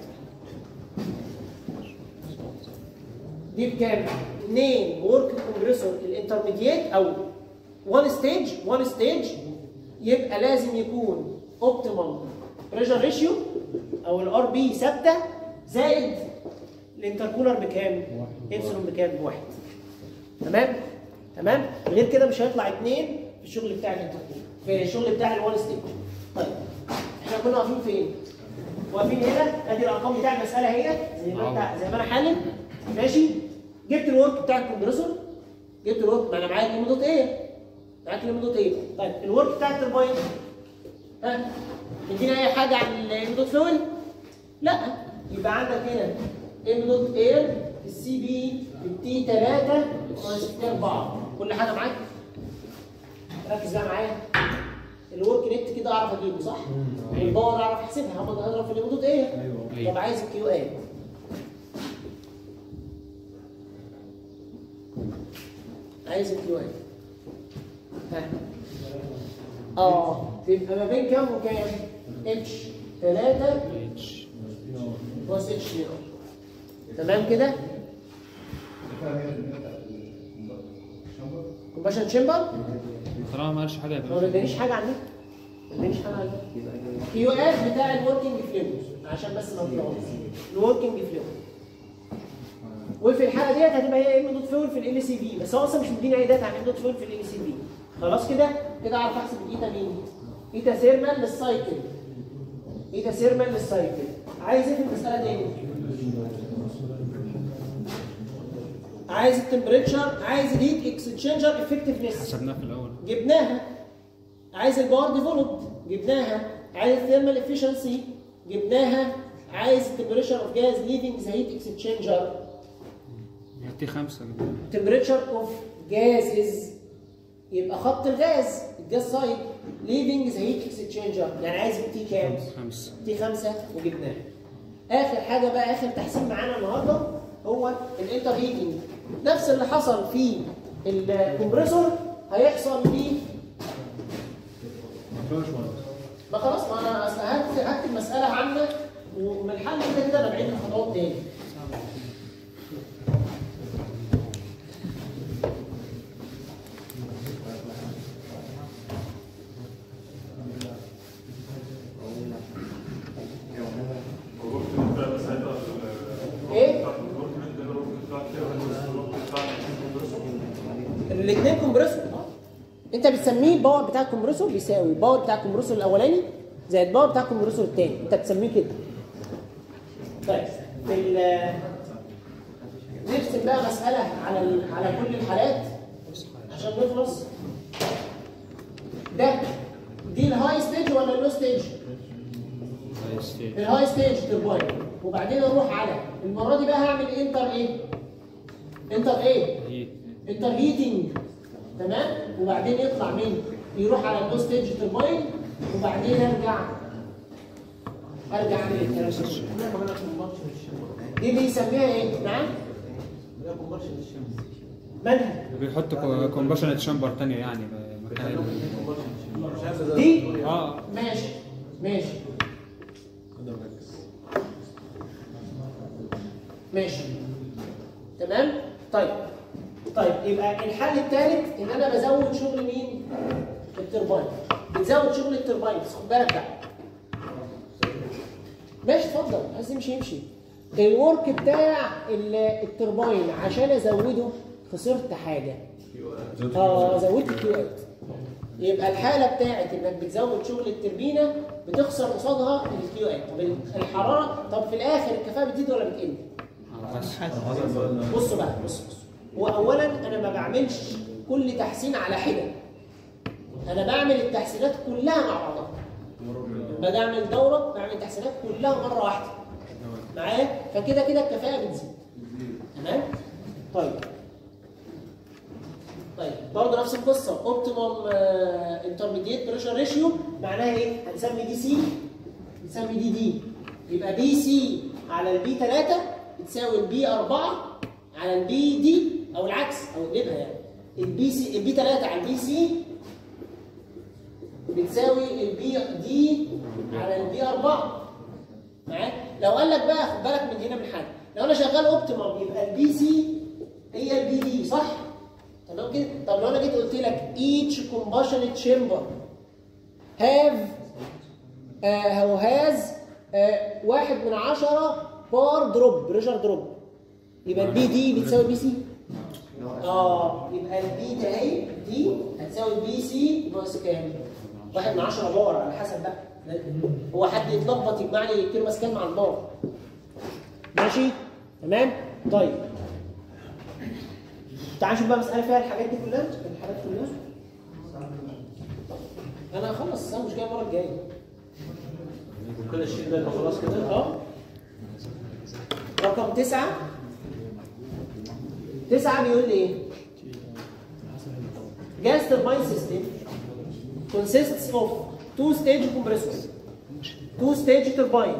دي بكام؟ اثنين ورك كومبريسور الانترميديت او وان ستيج وان ستيج يبقى لازم يكون اوبتيمم بريشر ريشيو او الار بي ثابته زائد الانتركولر بكام؟ ابسلون بكام؟ بواحد تمام؟ تمام؟ غير كده مش هيطلع اتنين في الشغل بتاع الانتركولر في الشغل بتاع الوان ستيج طيب احنا كنا واقفين فين؟ واقفين هنا ادي الارقام بتاع المساله اهي زي ما انت زي ما انا حالل ماشي جبت الورك بتاع الكمبريسور جبت الورك ما انا معايا الام دوت ايه معاك الام دوت ايه طيب الورك بتاع الترباين ها تدينا اي حاجه عن الام دوت فلويد لا يبقى عندك هنا ام دوت اير السي بي التي 3 ناقص تي 4 كل حاجه معاك ركز بقى معايا الورك نت كده اعرف اجيبه صح؟ الباور اعرف احسبها هم هضرب في الام دوت اير طب عايز الكيو اي عايز الكيو اي ها اه تبقى ما بين كام وكام؟ اتش 3 بلس اتش 0 تمام كده؟ كومباشن تشامبر طالما ما قالش حاجه هو ما يبقى ادانيش حاجه عنه ما ادانيش حاجه عنه كيو اف بتاع الوركينج فلويد عشان بس ما نطولش الوركينج فلويد وفي الحاله ديت هتبقى هي ام دوت فلويد في ال سي في بس هو اصلا مش مديني اي داتا عن ام دوت فلويد في ال سي في خلاص كده كده اعرف احسب الايتا مين ايتا سيرمال للسايكل ايتا سيرمال للسايكل عايز ايه في المساله تاني عايز التمبريتشر عايز الهيت اكسشينجر افكتفنس حسبناها في الاول جبناها عايز الباور ديفلوبد جبناها عايز الثيرمال افشنسي جبناها عايز التمبريتشر اوف جاز ليفنج ذا هيت اكسشينجر تي خمسة كده temperature اوف gases يبقى خط الغاز الجاز سايد ليفنج ذا هيت اكسشينجر يعني عايز التي كام؟ خمسة تي 5 وجبناها اخر حاجه بقى اخر تحسين معانا النهارده هو الانتر هيتنج نفس اللي حصل في الكمبريسور هيحصل في ما خلاص ما انا اصل هكتب هكتب مساله عامه ومن الحل كده كده انا بعيد الخطوات تاني ايه؟ الاثنين كومبريسور اه انت بتسميه الباور بتاع الكمبريسور بيساوي الباور بتاع الكمبريسور الاولاني زائد الباور بتاع الكمبريسور الثاني انت بتسميه كده طيب في ال نرسم بقى مساله على ال- على كل الحالات عشان نخلص ده دي الهاي ستيج ولا اللو ستيج؟ الهاي ستيج ترباين وبعدين اروح على المره دي بقى هعمل انتر ايه؟ انتر ايه؟ انتر هيتنج تمام وبعدين يطلع مين يروح على اللو ستيج ترباين وبعدين ارجع ارجع اعمل الكلام ده. دي بيسميها ايه نعم مالها بيحط كومباشن تشامبر تانية يعني مكان دي اه ماشي ماشي ماشي تمام طيب طيب يبقى الحل الثالث ان انا بزود شغل مين الترباين بتزود شغل الترباين بس خد بالك بقى ماشي اتفضل عايز يمشي يمشي الورك بتاع ال- الترباين عشان ازوده خسرت حاجه اه زودت كيو اوت يبقى الحاله بتاعت انك بتزود شغل التربينه بتخسر قصادها الكيو اوت طب الحراره طب في الاخر الكفاءه بتزيد ولا بتقل؟ بصوا بقى بصوا بصوا هو اولا انا ما بعملش كل تحسين على حده انا بعمل التحسينات كلها مع بعضها لما باجي اعمل دوره بعمل التحسينات كلها مره واحده معايا فكده كده الكفاءه بتزيد تمام طيب طيب برضه نفس القصه اوبتيموم انترميديت بريشر ريشيو معناها ايه؟ هنسمي دي سي نسمي دي دي يبقى بي سي على البي 3 بتساوي البي 4 على البي دي او العكس او اقلبها يعني البي سي البي 3 على البي سي بتساوي البي دي على البي 4 معاك لو قال لك بقى خد بالك من هنا من حاجه لو انا شغال اوبتيمم يبقى البي سي هي البي دي صح تمام كده طب لو انا جيت قلت لك each combustion chamber have uh, has uh, واحد من عشرة بار دروب بريشر دروب يبقى البي دي بتساوي بي سي اه يبقى البي ده اهي دي هتساوي بي سي ناقص كام؟ واحد من 10 بار على حسب بقى هو حد يتلخبط يجمع لي كيلو ماسكال مع البار ماشي تمام طيب تعال نشوف بقى مسألة فيها الحاجات دي كلها الحاجات كلها انا هخلص السنة مش جاي المرة الجاية كل الشيء ده يبقى خلاص كده اه رقم تسعة تسعة بيقول لي ايه؟ Gas turbine system consists of two stage compressor two stage turbine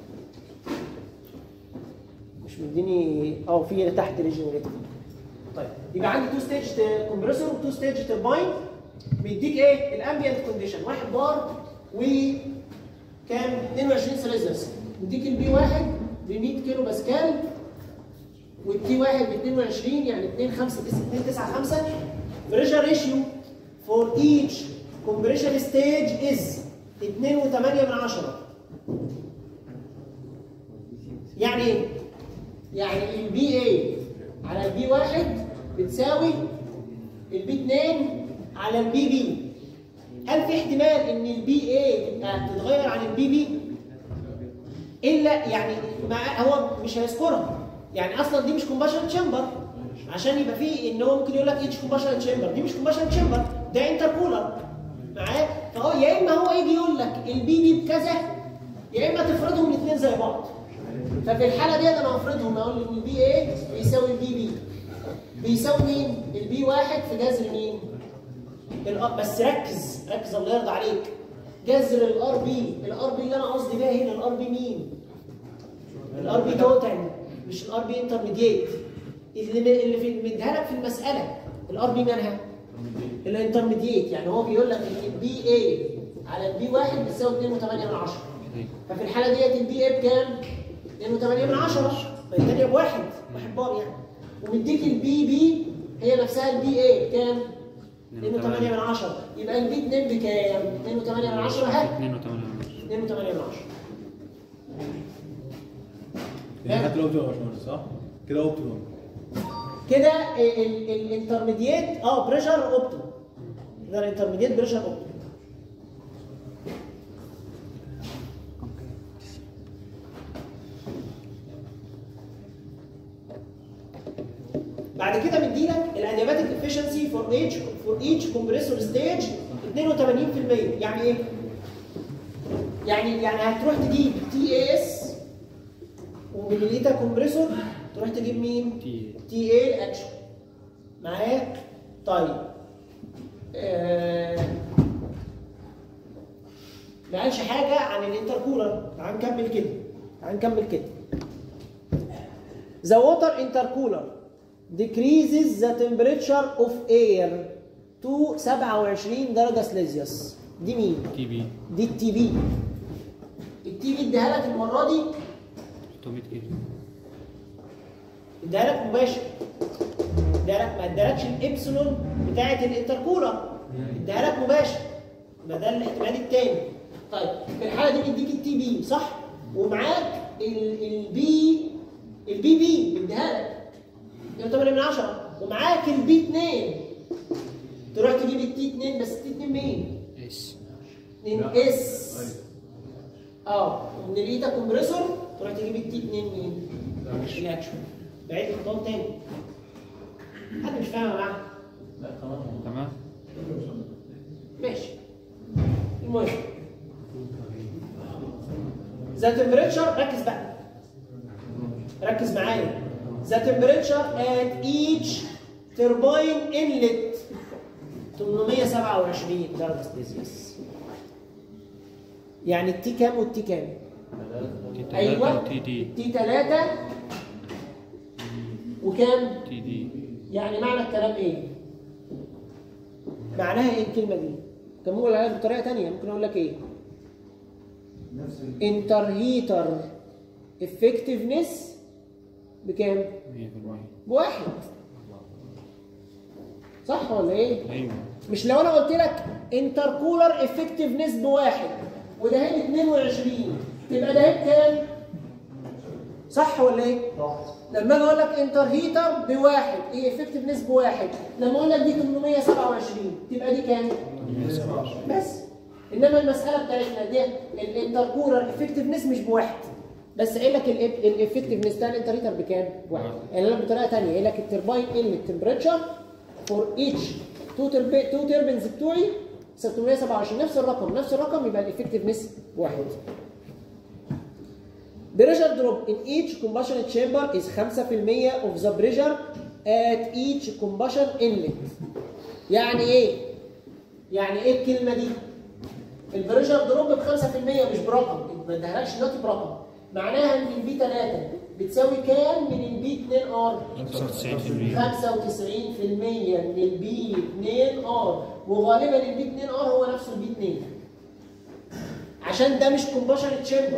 مش مديني اه في اللي تحت ريجنريتور طيب يبقى عندي تو ستيج كومبريسور وتو ستيج ترباين بيديك ايه الامبيانت كونديشن 1 بار و كام 22 سيليزيوس بيديك البي 1 ب 100 كيلو باسكال والتي 1 ب 22 يعني 2 5 2 9 5 بريشر ريشيو فور ايتش كومبريشن ستيج از 2.8 من 10 يعني ايه؟ يعني البي اي على البي 1 بتساوي البي 2 على البي بي هل في احتمال ان البي اي تبقى تتغير عن البي بي الا يعني ما هو مش هيذكرها يعني اصلا دي مش كومباشن تشامبر عشان يبقى فيه ان هو ممكن يقول لك اتش كومباشن تشامبر دي مش كومباشن تشامبر ده انتر كولر معاه فهو يا اما هو يجي يقول لك البي بي بكذا يا اما تفرضهم الاثنين زي بعض ففي الحاله دي انا هفرضهم اقول ان البي اي بيساوي البي بي بيساوي مين؟ البي واحد في جذر مين؟ الار بس ركز ركز الله يرضى عليك جذر الار بي الار بي اللي انا قصدي بيها هنا الار بي مين؟ الار بي توتال مش الار بي انترميديت اللي اللي في مديها لك في المساله الار بي مالها؟ الانترميديت يعني هو بيقول لك ان البي اي على البي واحد بتساوي 2.8 من 10 ففي الحاله ديت البي اي بكام؟ 2.8 من 10 فالثانيه بواحد واحد بار يعني ومديك البي بي هي نفسها البي اي بكام؟ 2.8 من 10 يبقى البي 2 بكام؟ 2.8 من 10 ها؟ 2 و8 2.8 من 10 يعني حتى لو اوبتيمم يا باشمهندس صح؟ كده اوبتيمم كده الانترميديت اه بريشر اوبتيم ده الانترميديت بريشر اوبتيم بعد كده مديلك الانياباتيك افشنسي فور ايتش فور ايتش كومبريسور ستيج 82% يعني ايه؟ يعني يعني هتروح تجيب تي اي اس ومليليتا كومبريسور تروح تجيب مين؟ تي تي اي الاكشن معايا؟ طيب آه ما قالش حاجه عن الانتركولر تعال نكمل كده تعال نكمل كده The water intercooler decreases the temperature of air to 27 درجة سليزيوس دي مين؟ تي بي دي التي بي التي بي اديها لك المرة دي 600 كيلو اديها لك مباشر اديها لك ما ادالكش الابسلون بتاعة الانتركولر اديها لك مباشر يبقى ده الاحتمال التاني طيب في الحالة دي بيديك التي بي صح؟ ومعاك البي البي بي مديها لك 8 من 10 ومعاك البي 2 تروح تجيب التي 2 بس التي 2 مين؟ اس 2 اس اه ومن الايتا كومبريسور تروح تجيب التي 2 مين؟ الاكشن بعيد الخطوات تاني حد مش فاهم يا جماعه؟ لا تمام تمام ماشي المهم ذا تمبريتشر ركز بقى ركز معايا ذا تمبريتشر ات ايتش ترباين انلت 827 درجه سلسيوس يعني التي كام والتي كام؟ تي ايوه تي دي تي 3 وكام؟ تي دي يعني معنى الكلام ايه؟ معناها ايه الكلمه دي؟ كان ممكن اقولها بطريقه ثانيه ممكن اقول لك ايه؟ نفس ال- انترهيتر افكتفنس بكام؟ 100% بواحد صح ولا ايه؟ ايوه مش لو انا قلت لك انتركولر افكتفنس بواحد وده هنا 22 تبقى ده هنا كام؟ صح ولا ايه؟ صح لما اجي اقول لك انتر هيتر بواحد ايه افكتفنس بواحد لما اقول لك دي 827 تبقى دي كام؟ بس انما المساله بتاعتنا دي الانتر كولر افكتفنس مش بواحد بس قايل لك الافكتفنس بتاع الانتر هيتر بكام؟ بواحد يعني انا بطريقه ثانيه قايل لك الترباين ان التمبريتشر فور ايتش تو تو تربنز بتوعي 627 نفس الرقم نفس الرقم يبقى الافكتفنس واحد Pressure drop in each combustion chamber is 5% of the pressure at each combustion inlet. يعني ايه؟ يعني ايه الكلمة دي؟ البريشر دروب ب 5% مش برقم، ما ادهالكش دلوقتي برقم. معناها ان البي 3 بتساوي كام من البي 2 ار؟ 95% 95% من البي 2 ار وغالبا البي 2 ار هو نفسه البي 2 عشان ده مش كومباشن تشامبر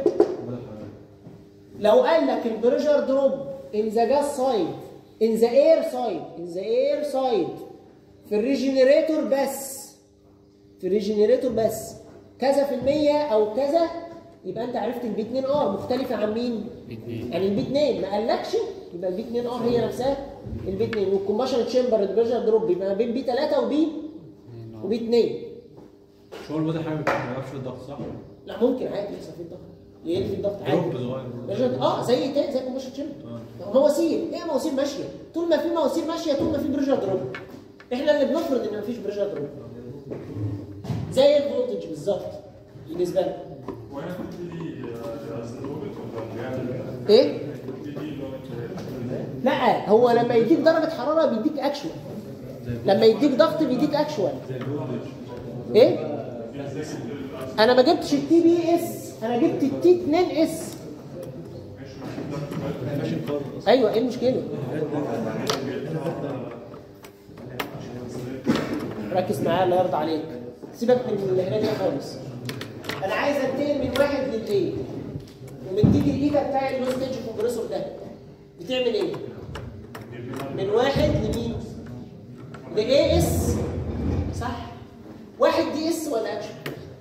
لو قال لك البريشر دروب ان ذا جاس سايد ان ذا اير سايد ان ذا اير سايد في الريجنريتور بس في الريجنريتور بس كذا في المية او كذا يبقى انت عرفت البي 2 ار مختلفة عن مين؟ باتنين. يعني البي 2 ما قالكش يبقى البي 2 ار هي نفسها البي 2 والكومباشن تشامبر البريشر دروب يبقى ما بين بي 3 وبي وبي 2 مش هو الواد حامل ما بيعرفش الضغط صح؟ لا ممكن عادي يحصل فيه الضغط يقل في الضغط عادي دروب صغير بريشر اه زي تاني زي كومباشن تشامبر مواسير ايه مواسير ماشيه طول ما في مواسير ماشيه طول ما في بريشر دروب احنا اللي بنفرض ان مفيش بريشر دروب زي الفولتج بالظبط بالنسبه لنا وانا كنت لي ازنوبت ولا بيعمل ايه كنت لي لغه لا هو لما يديك درجه حراره بيديك اكشوال لما يديك ضغط بيديك اكشوال ايه انا ما جبتش التي بي اس انا جبت التي 2 اس ايوه ايه المشكله ركز معايا الله يرضى عليك سيبك من اللي هنا دي خالص انا عايز انتقل من واحد للايه ومديك الايده بتاع اللو ستيج كومبريسور ده بتعمل ايه من واحد لمين لاي اس صح واحد دي اس ولا اكشن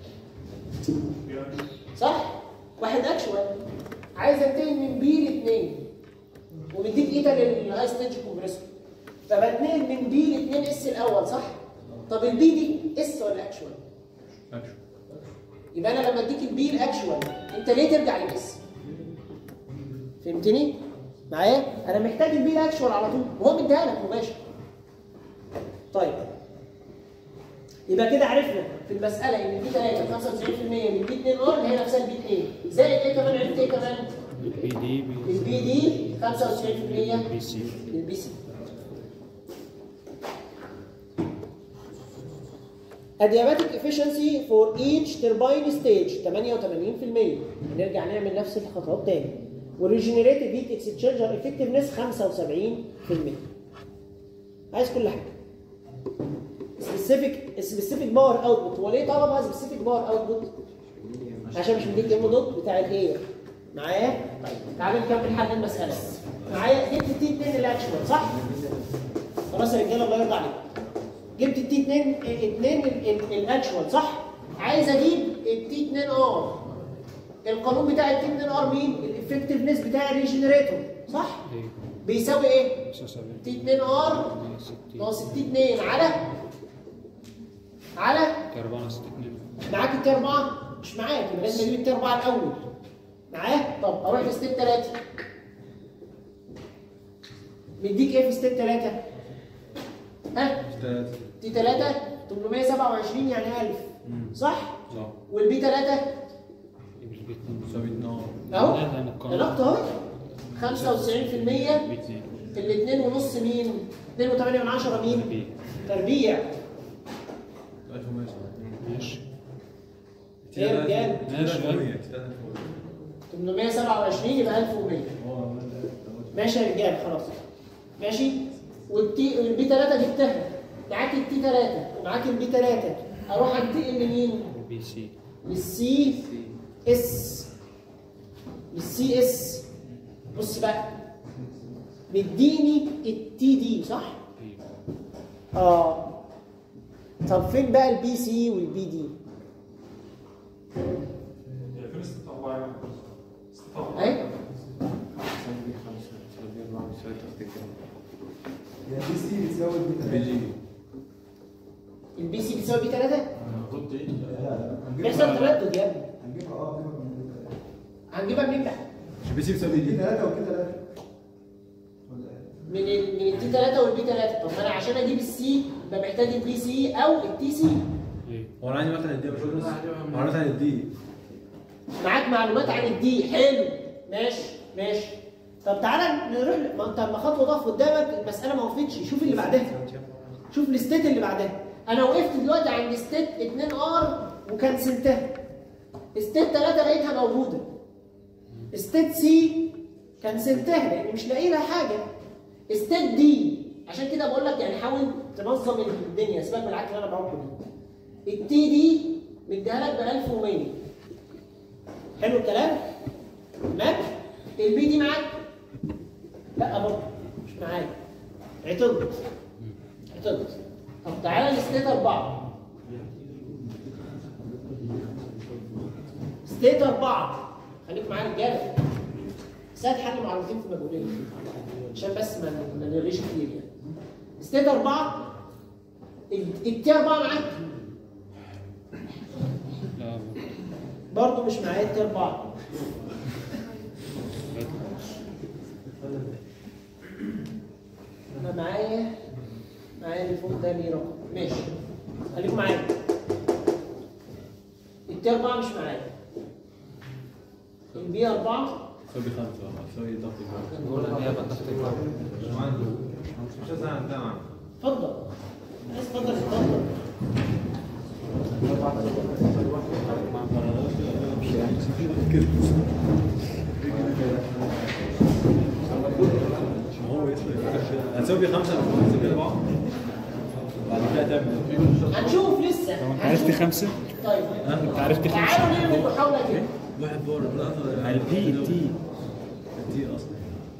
صح واحد اكشوال عايز انتقل من بي لاثنين ومديك ايده للهاي ستيج كومبريسور فبتنقل من بي لاثنين اس الاول صح طب البي دي اس ولا اكشوال يبقى انا لما اديك البي الاكشوال انت ليه ترجع للاس فهمتني معايا انا محتاج البي الاكشوال على طول وهو مديها لك مباشر طيب يبقى كده عرفنا في المساله ان البي 3 95% من البي 2 ار اللي هي نفسها البي 2 زائد ايه كمان عرفت ايه كمان البي دي البي دي 95% بي سي البي سي Adiabatic efficiency for each turbine stage 88% نرجع نعمل نفس الخطوات تاني والريجنريتيف هيت اكسشينجر افكتفنس 75% عايز كل حاجه سبيسيفيك سبيسيفيك باور اوتبوت هو ليه طلبها سبيسيفيك باور اوتبوت عشان مش مديك ام دوت بتاع الاير معايا طيب تعالى نكمل حل المساله معايا جبت التي 2 الاكشوال صح خلاص يا رجاله الله يرضى عليكم جبت التي 2 2 الاكشوال صح عايز اجيب التي 2 ار القانون بتاع التي 2 ار مين الافكتفنس بتاع الريجنريتور صح بيساوي ايه تي 2 ار ناقص التي 2 على على كربون 62 معاك التي 4 مش معاك يبقى لازم اجيب التي 4 الاول معاه طب اروح لستيب 3 مديك ايه في ستيب 3 ها تي 3 827 يعني 1000 صح صح والبي 3 مساوي 2 اهو لا، ده أنا القانون. علاقته اهو 95% بي اتنين الاثنين ونص مين 2.8 من 10 مين بي تربيع 1100 ماشي ايه يا رجال ماشي 827 يبقى 1100 ماشي يا رجال خلاص ماشي والتي البي 3 جبتها معاك التي 3 ومعاك البي 3 اروح انتقل لمين؟ بي سي للسي اس للسي اس بص بقى مديني التي دي صح؟ بي اه طب فين بقى البي سي والبي دي؟ هي فين استطاعة؟ استطاعة اهي يعني دي سي بتساوي دي بي جي البي سي بتساوي بي 3 المفروض ايه؟ لا لا بيحصل تردد يا ابني هنجيبها اه هنجيبها من هنجيبها منين بقى؟ بي سي بيساوي دي دي ثلاثة وكده ثلاثة ولا ايه؟ من ال من التي 3 والبي 3 طب ما انا عشان اجيب السي يبقى محتاج البي سي او التي سي هو انا عندي مثلا الدي مش هو انا مثلا الدي معاك معلومات عن الدي حلو ماشي ماشي طب تعالى نروح ل- ما انت لما خطوه ضاف قدامك المساله ما وقفتش شوف اللي بعدها شوف الستيت اللي بعدها انا وقفت دلوقتي عند ستيت 2 ار وكنسلتها ستيت 3 لقيتها موجوده ستيت سي كنسلتها لان مش لاقي لها حاجه ستيت دي عشان كده بقول لك يعني حاول تنظم الدنيا سيبك من العك اللي انا بعمله ده التي دي مديها لك ب 1100 حلو الكلام؟ تمام؟ البي دي معاك؟ لا برضه مش معايا عطلت عطلت طب تعالى لستيت أربعة ستيت أربعة خليك معايا رجالة سهل حل معروفين في مجهولين عشان بس ما ما نرغيش كتير يعني ستيت أربعة ال- التي أربعة معاك لا برضه مش معايا التي أربعة انا معايا معايا اللي فوق ده ليه رقم ماشي خليكم معايا التي 4 مش معايا البي 4 بيساوي خمسة بيساوي ضغط الجو نقول ان هي بتاخد مش عنده مش لازم عندنا اتفضل عايز اتفضل اتفضل هتساوي خمسة مش كده بعض بعد كده تعمل هنشوف لسه انت عرفت خمسه؟ طيب انت عرفت خمسه؟ تعالوا نعمل محاولة كده واحد فور لا البي تي تي اصلا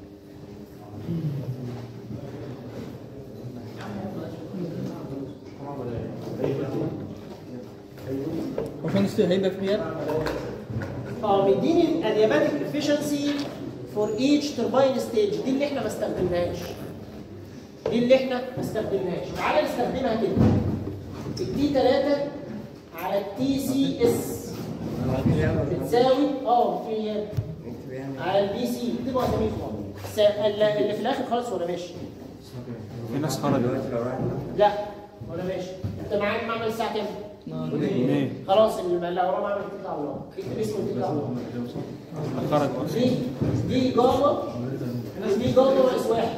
هو كان ستيل هيبقى في غياب اه مديني اليابانيك efficiency فور ايتش ترباين ستيج دي اللي احنا ما استخدمناهاش دي اللي احنا ما استخدمناهاش تعالى نستخدمها كده التي 3 على التي سي اس بتساوي اه في نكتب يعني على البي سي اكتبوا اساميكم س- اللي اللي في الاخر خالص ولا ماشي في ناس خرجت دلوقتي لو رايح لا ولا ماشي انت معاك معمل الساعه كام؟ اثنين خلاص اللي اللي وراه معمل تطلع وراه اكتب اسمه وتطلع وراه خرج دي دي جاما دي جاما ناقص واحد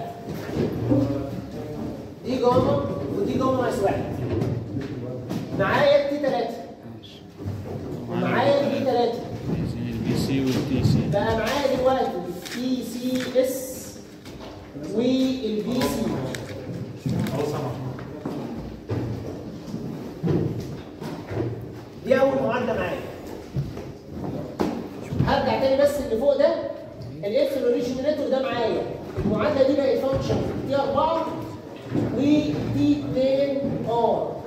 دي جاما ودي جاما ناقص واحد معايا التي 3 ومعايا البي 3 البي سي والتي سي بقى معايا دلوقتي التي سي اس والبي سي دي اول معادله معايا هرجع تاني بس اللي فوق ده الاف اوريجينيتور ده معايا المعادله دي بقت فانكشن تي 4 وتي 2 ار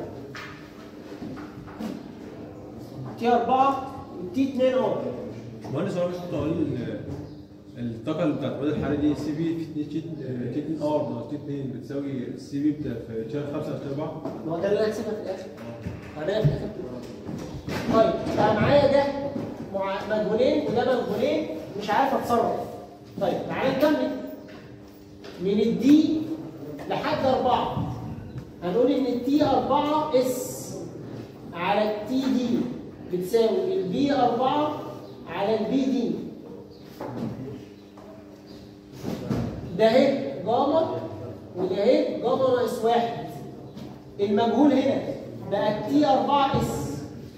تي 4 وتي 2 ار مهندس هو مش كنت اقول ال- الطاقة اللي بتاعت بدل الحرارة دي سي بي في تي 2 ار ناقص تي 2 بتساوي السي بي بتاع في تشير 5 تشير 4 ما هو ده اللي انا هكسبها في الاخر هعملها في الاخر طيب بقى معايا ده مع- مجهولين وده مجهولين مش عارف اتصرف طيب تعالى نكمل من الدي لحد أربعة هنقول إن التي أربعة اس على التي دي بتساوي البي أربعة على البي دي ده اهي جاما وده اهي جاما ناقص واحد المجهول هنا بقى التي 4 اس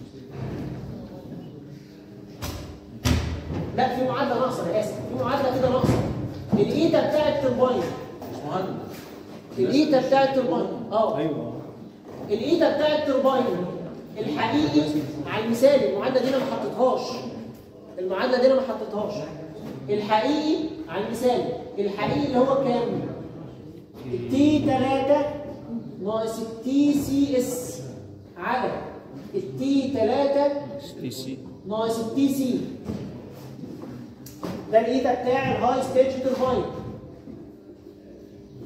لا في معادله ناقصه انا اسف في معادله كده ناقصه الايتا بتاع الترباين الايتا بتاع الترباين اه ايوه الايتا بتاع الترباين الحقيقي على المثال المعادله دي انا ما حطيتهاش المعادله دي انا ما حطيتهاش الحقيقي على المثال الحقيقي اللي هو كام التي 3 ناقص التي سي اس على التي 3 تي سي ناقص التي سي ده الايتا بتاع الهاي ستيج ترباين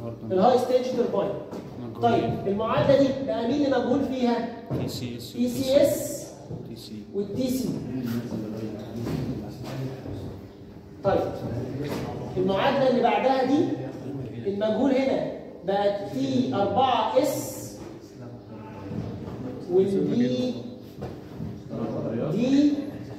برضه الهاي ستيج ترباين طيب المعادله دي بقى مين اللي مجهول فيها؟ تي سي اس اي سي اس تي سي والتي سي طيب المعادله اللي بعدها دي المجهول هنا بقى تي 4 اس والبي دي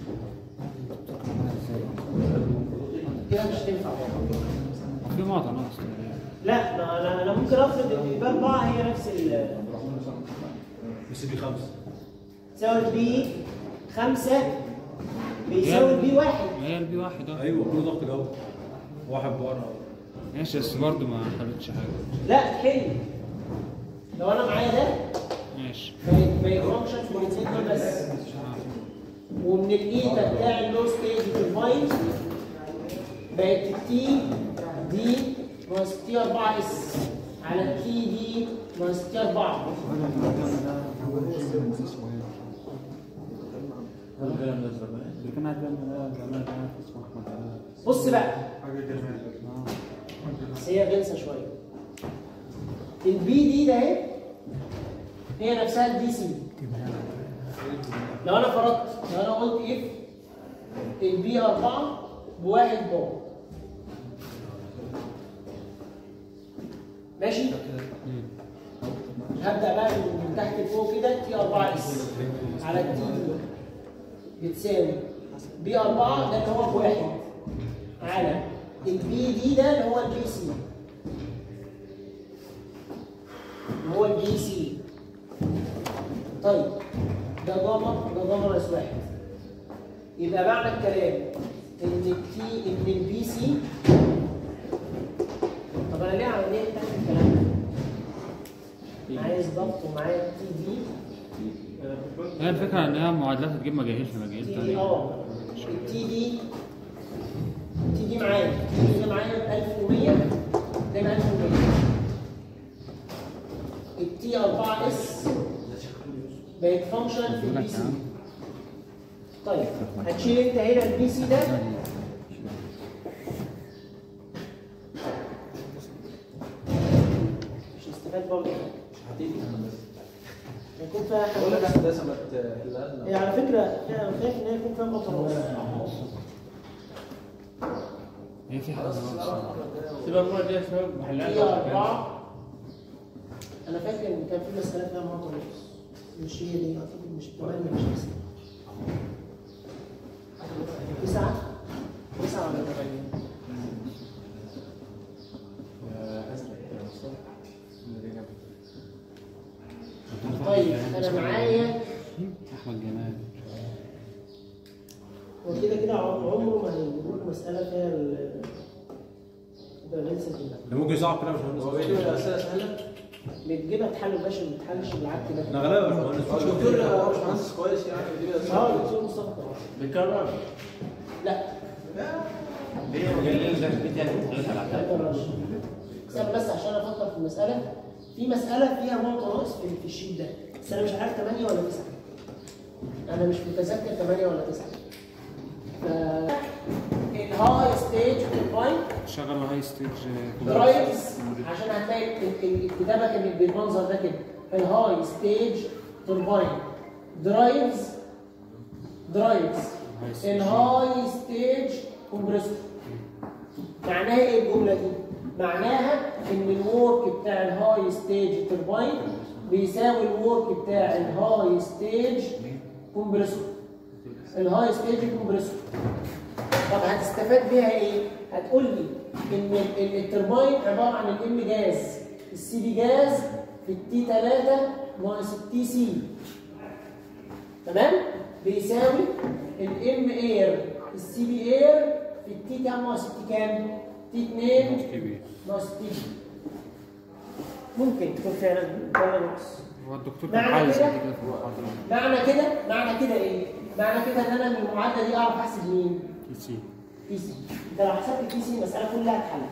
كده مش تنفع في معطى ناقص لا ما انا انا ممكن افرض ان البي 4 هي نفس ال بس بي خمسه تساوي البي 5 بيساوي البي 1 ما هي البي واحد اه ايوه كله ضغط جو واحد بره ماشي بس برضه ما حلتش حاجه لا حلو لو انا معايا ده ماشي ما- ما يفرقش في الاثنين دول بس ومن الايتا بتاع اللو ستيج ترباين بقت التي دي ناقص تي 4 اس على التي دي ناقص تي 4 اللي كان عندنا ده زمان ده اسمه احمد علاء. بص بقى حاجه كمان بس هي غلسه شويه البي دي ده اهي هي نفسها الدي سي لو انا فرضت لو انا قلت اف البي 4 بواحد بار ماشي هبدا بقى من تحت لفوق كده تي 4 اس على التي دي بتساوي بي 4 ده اللي هو بواحد على البي دي ده اللي هو البي سي اللي هو البي سي طيب ده ضمر ده ضمر ناقص واحد يبقى معنى الكلام ان التي ان البي سي طب انا ليه عمليه تحت الكلام ده؟ عايز ضغط ومعايا التي دي هي الفكره ان هي معادلات هتجيب مجاهيل في مجاهيل التي دي تانية اه التي دي التي دي معايا التي دي ده معايا ب 1100 ده ب 1100 التي 4 اس بقت فانكشن في البي سي طيب هتشيل انت هنا البي سي ده مش هستفاد برضه يكون فيها بقول لك حاجه هندسه ما تحلها هي على فكره انا خايف ان هي يكون فيها بطاريه هي في حاجه ناقصه تبقى المره الجايه شباب هي محلها أربعة أنا فاكر إن كان في مسألة فيها مرة ونص مش هي دي أعتقد مش ثمانية مش تسعة تسعة تسعة ولا ثمانية طيب أنا معايا احمد جمال هو كده كده عمره ما هيجيبوا لك مسألة فيها ال ده لسه كده ده ممكن يصعب كده مش هو مهندس بيجيب الاسئله سهله بتجيبها تحل باشا ما بتحلش بالعك ده انا غلابه يا باشمهندس الدكتور هو مش مهندس كويس يعني بيجيب الاسئله اه دكتور مصطفى طبعا بيكرر لا استنى بس عشان افكر في المساله في مساله فيها نقطه ناقص في في الشيت ده بس انا مش عارف 8 ولا 9 انا مش متذكر 8 ولا 9 ف الهاي ستيج كومباين شغل هاي ستيج درايفز عشان هتلاقي ال- ال- الكتابه كانت بالمنظر ده كده الهاي ستيج تورباين درايفز درايفز الهاي ستيج كومبريسور معناها ايه الجمله دي؟ معناها ان الورك بتاع الهاي ستيج تورباين بيساوي الورك بتاع الهاي ستيج كومبريسور الهاي ستيج كومبريسور طب هتستفاد بيها ايه؟ هتقول لي ان ال- ال- الترباين عباره عن الام جاز السي بي جاز في التي 3 ناقص التي سي تمام؟ بيساوي الام اير السي بي اير في التي كام ناقص التي كام؟ تي 2 كبير ناقص تي ممكن تكون فعلا ولا ناقص هو الدكتور كان معنى حل زي كده؟ كده في المحاضره معنى كده معنى كده ايه؟ معنى كده ان انا من المعادله دي اعرف احسب مين؟ تي سي بي سي انت لو حسبت البي سي المساله كلها اتحلت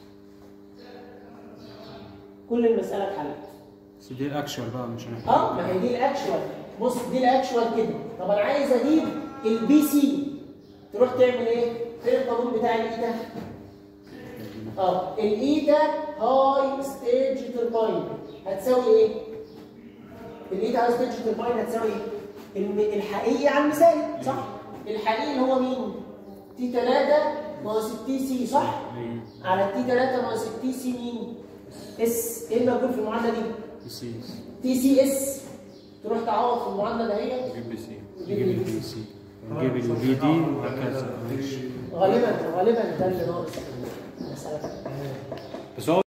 كل المساله اتحلت بس دي الاكشوال بقى مش هنحتاج اه ما هي دي الاكشوال بص دي الاكشوال كده طب انا عايز اجيب البي سي تروح تعمل ايه؟ فين القانون بتاع الايه ده؟ اه الايتا هاي ستيج ترباين هتساوي ايه؟ الايتا هاي ستيج ترباين هتساوي ايه؟ الم- الحقيقي على المثالي صح؟ الحقيقي اللي هو مين؟ تي 3 ناقص التي سي صح؟ على التي 3 ناقص التي سي مين؟ اس ايه الموجود في المعادله دي؟ تي سي اس تروح تعوض في المعادله دهيت جيب بي سي وتجيب لي بي سي نجيب البي دي وهكذا ماشي غالبا غالبا ده اللي ناقص في المساله بس هو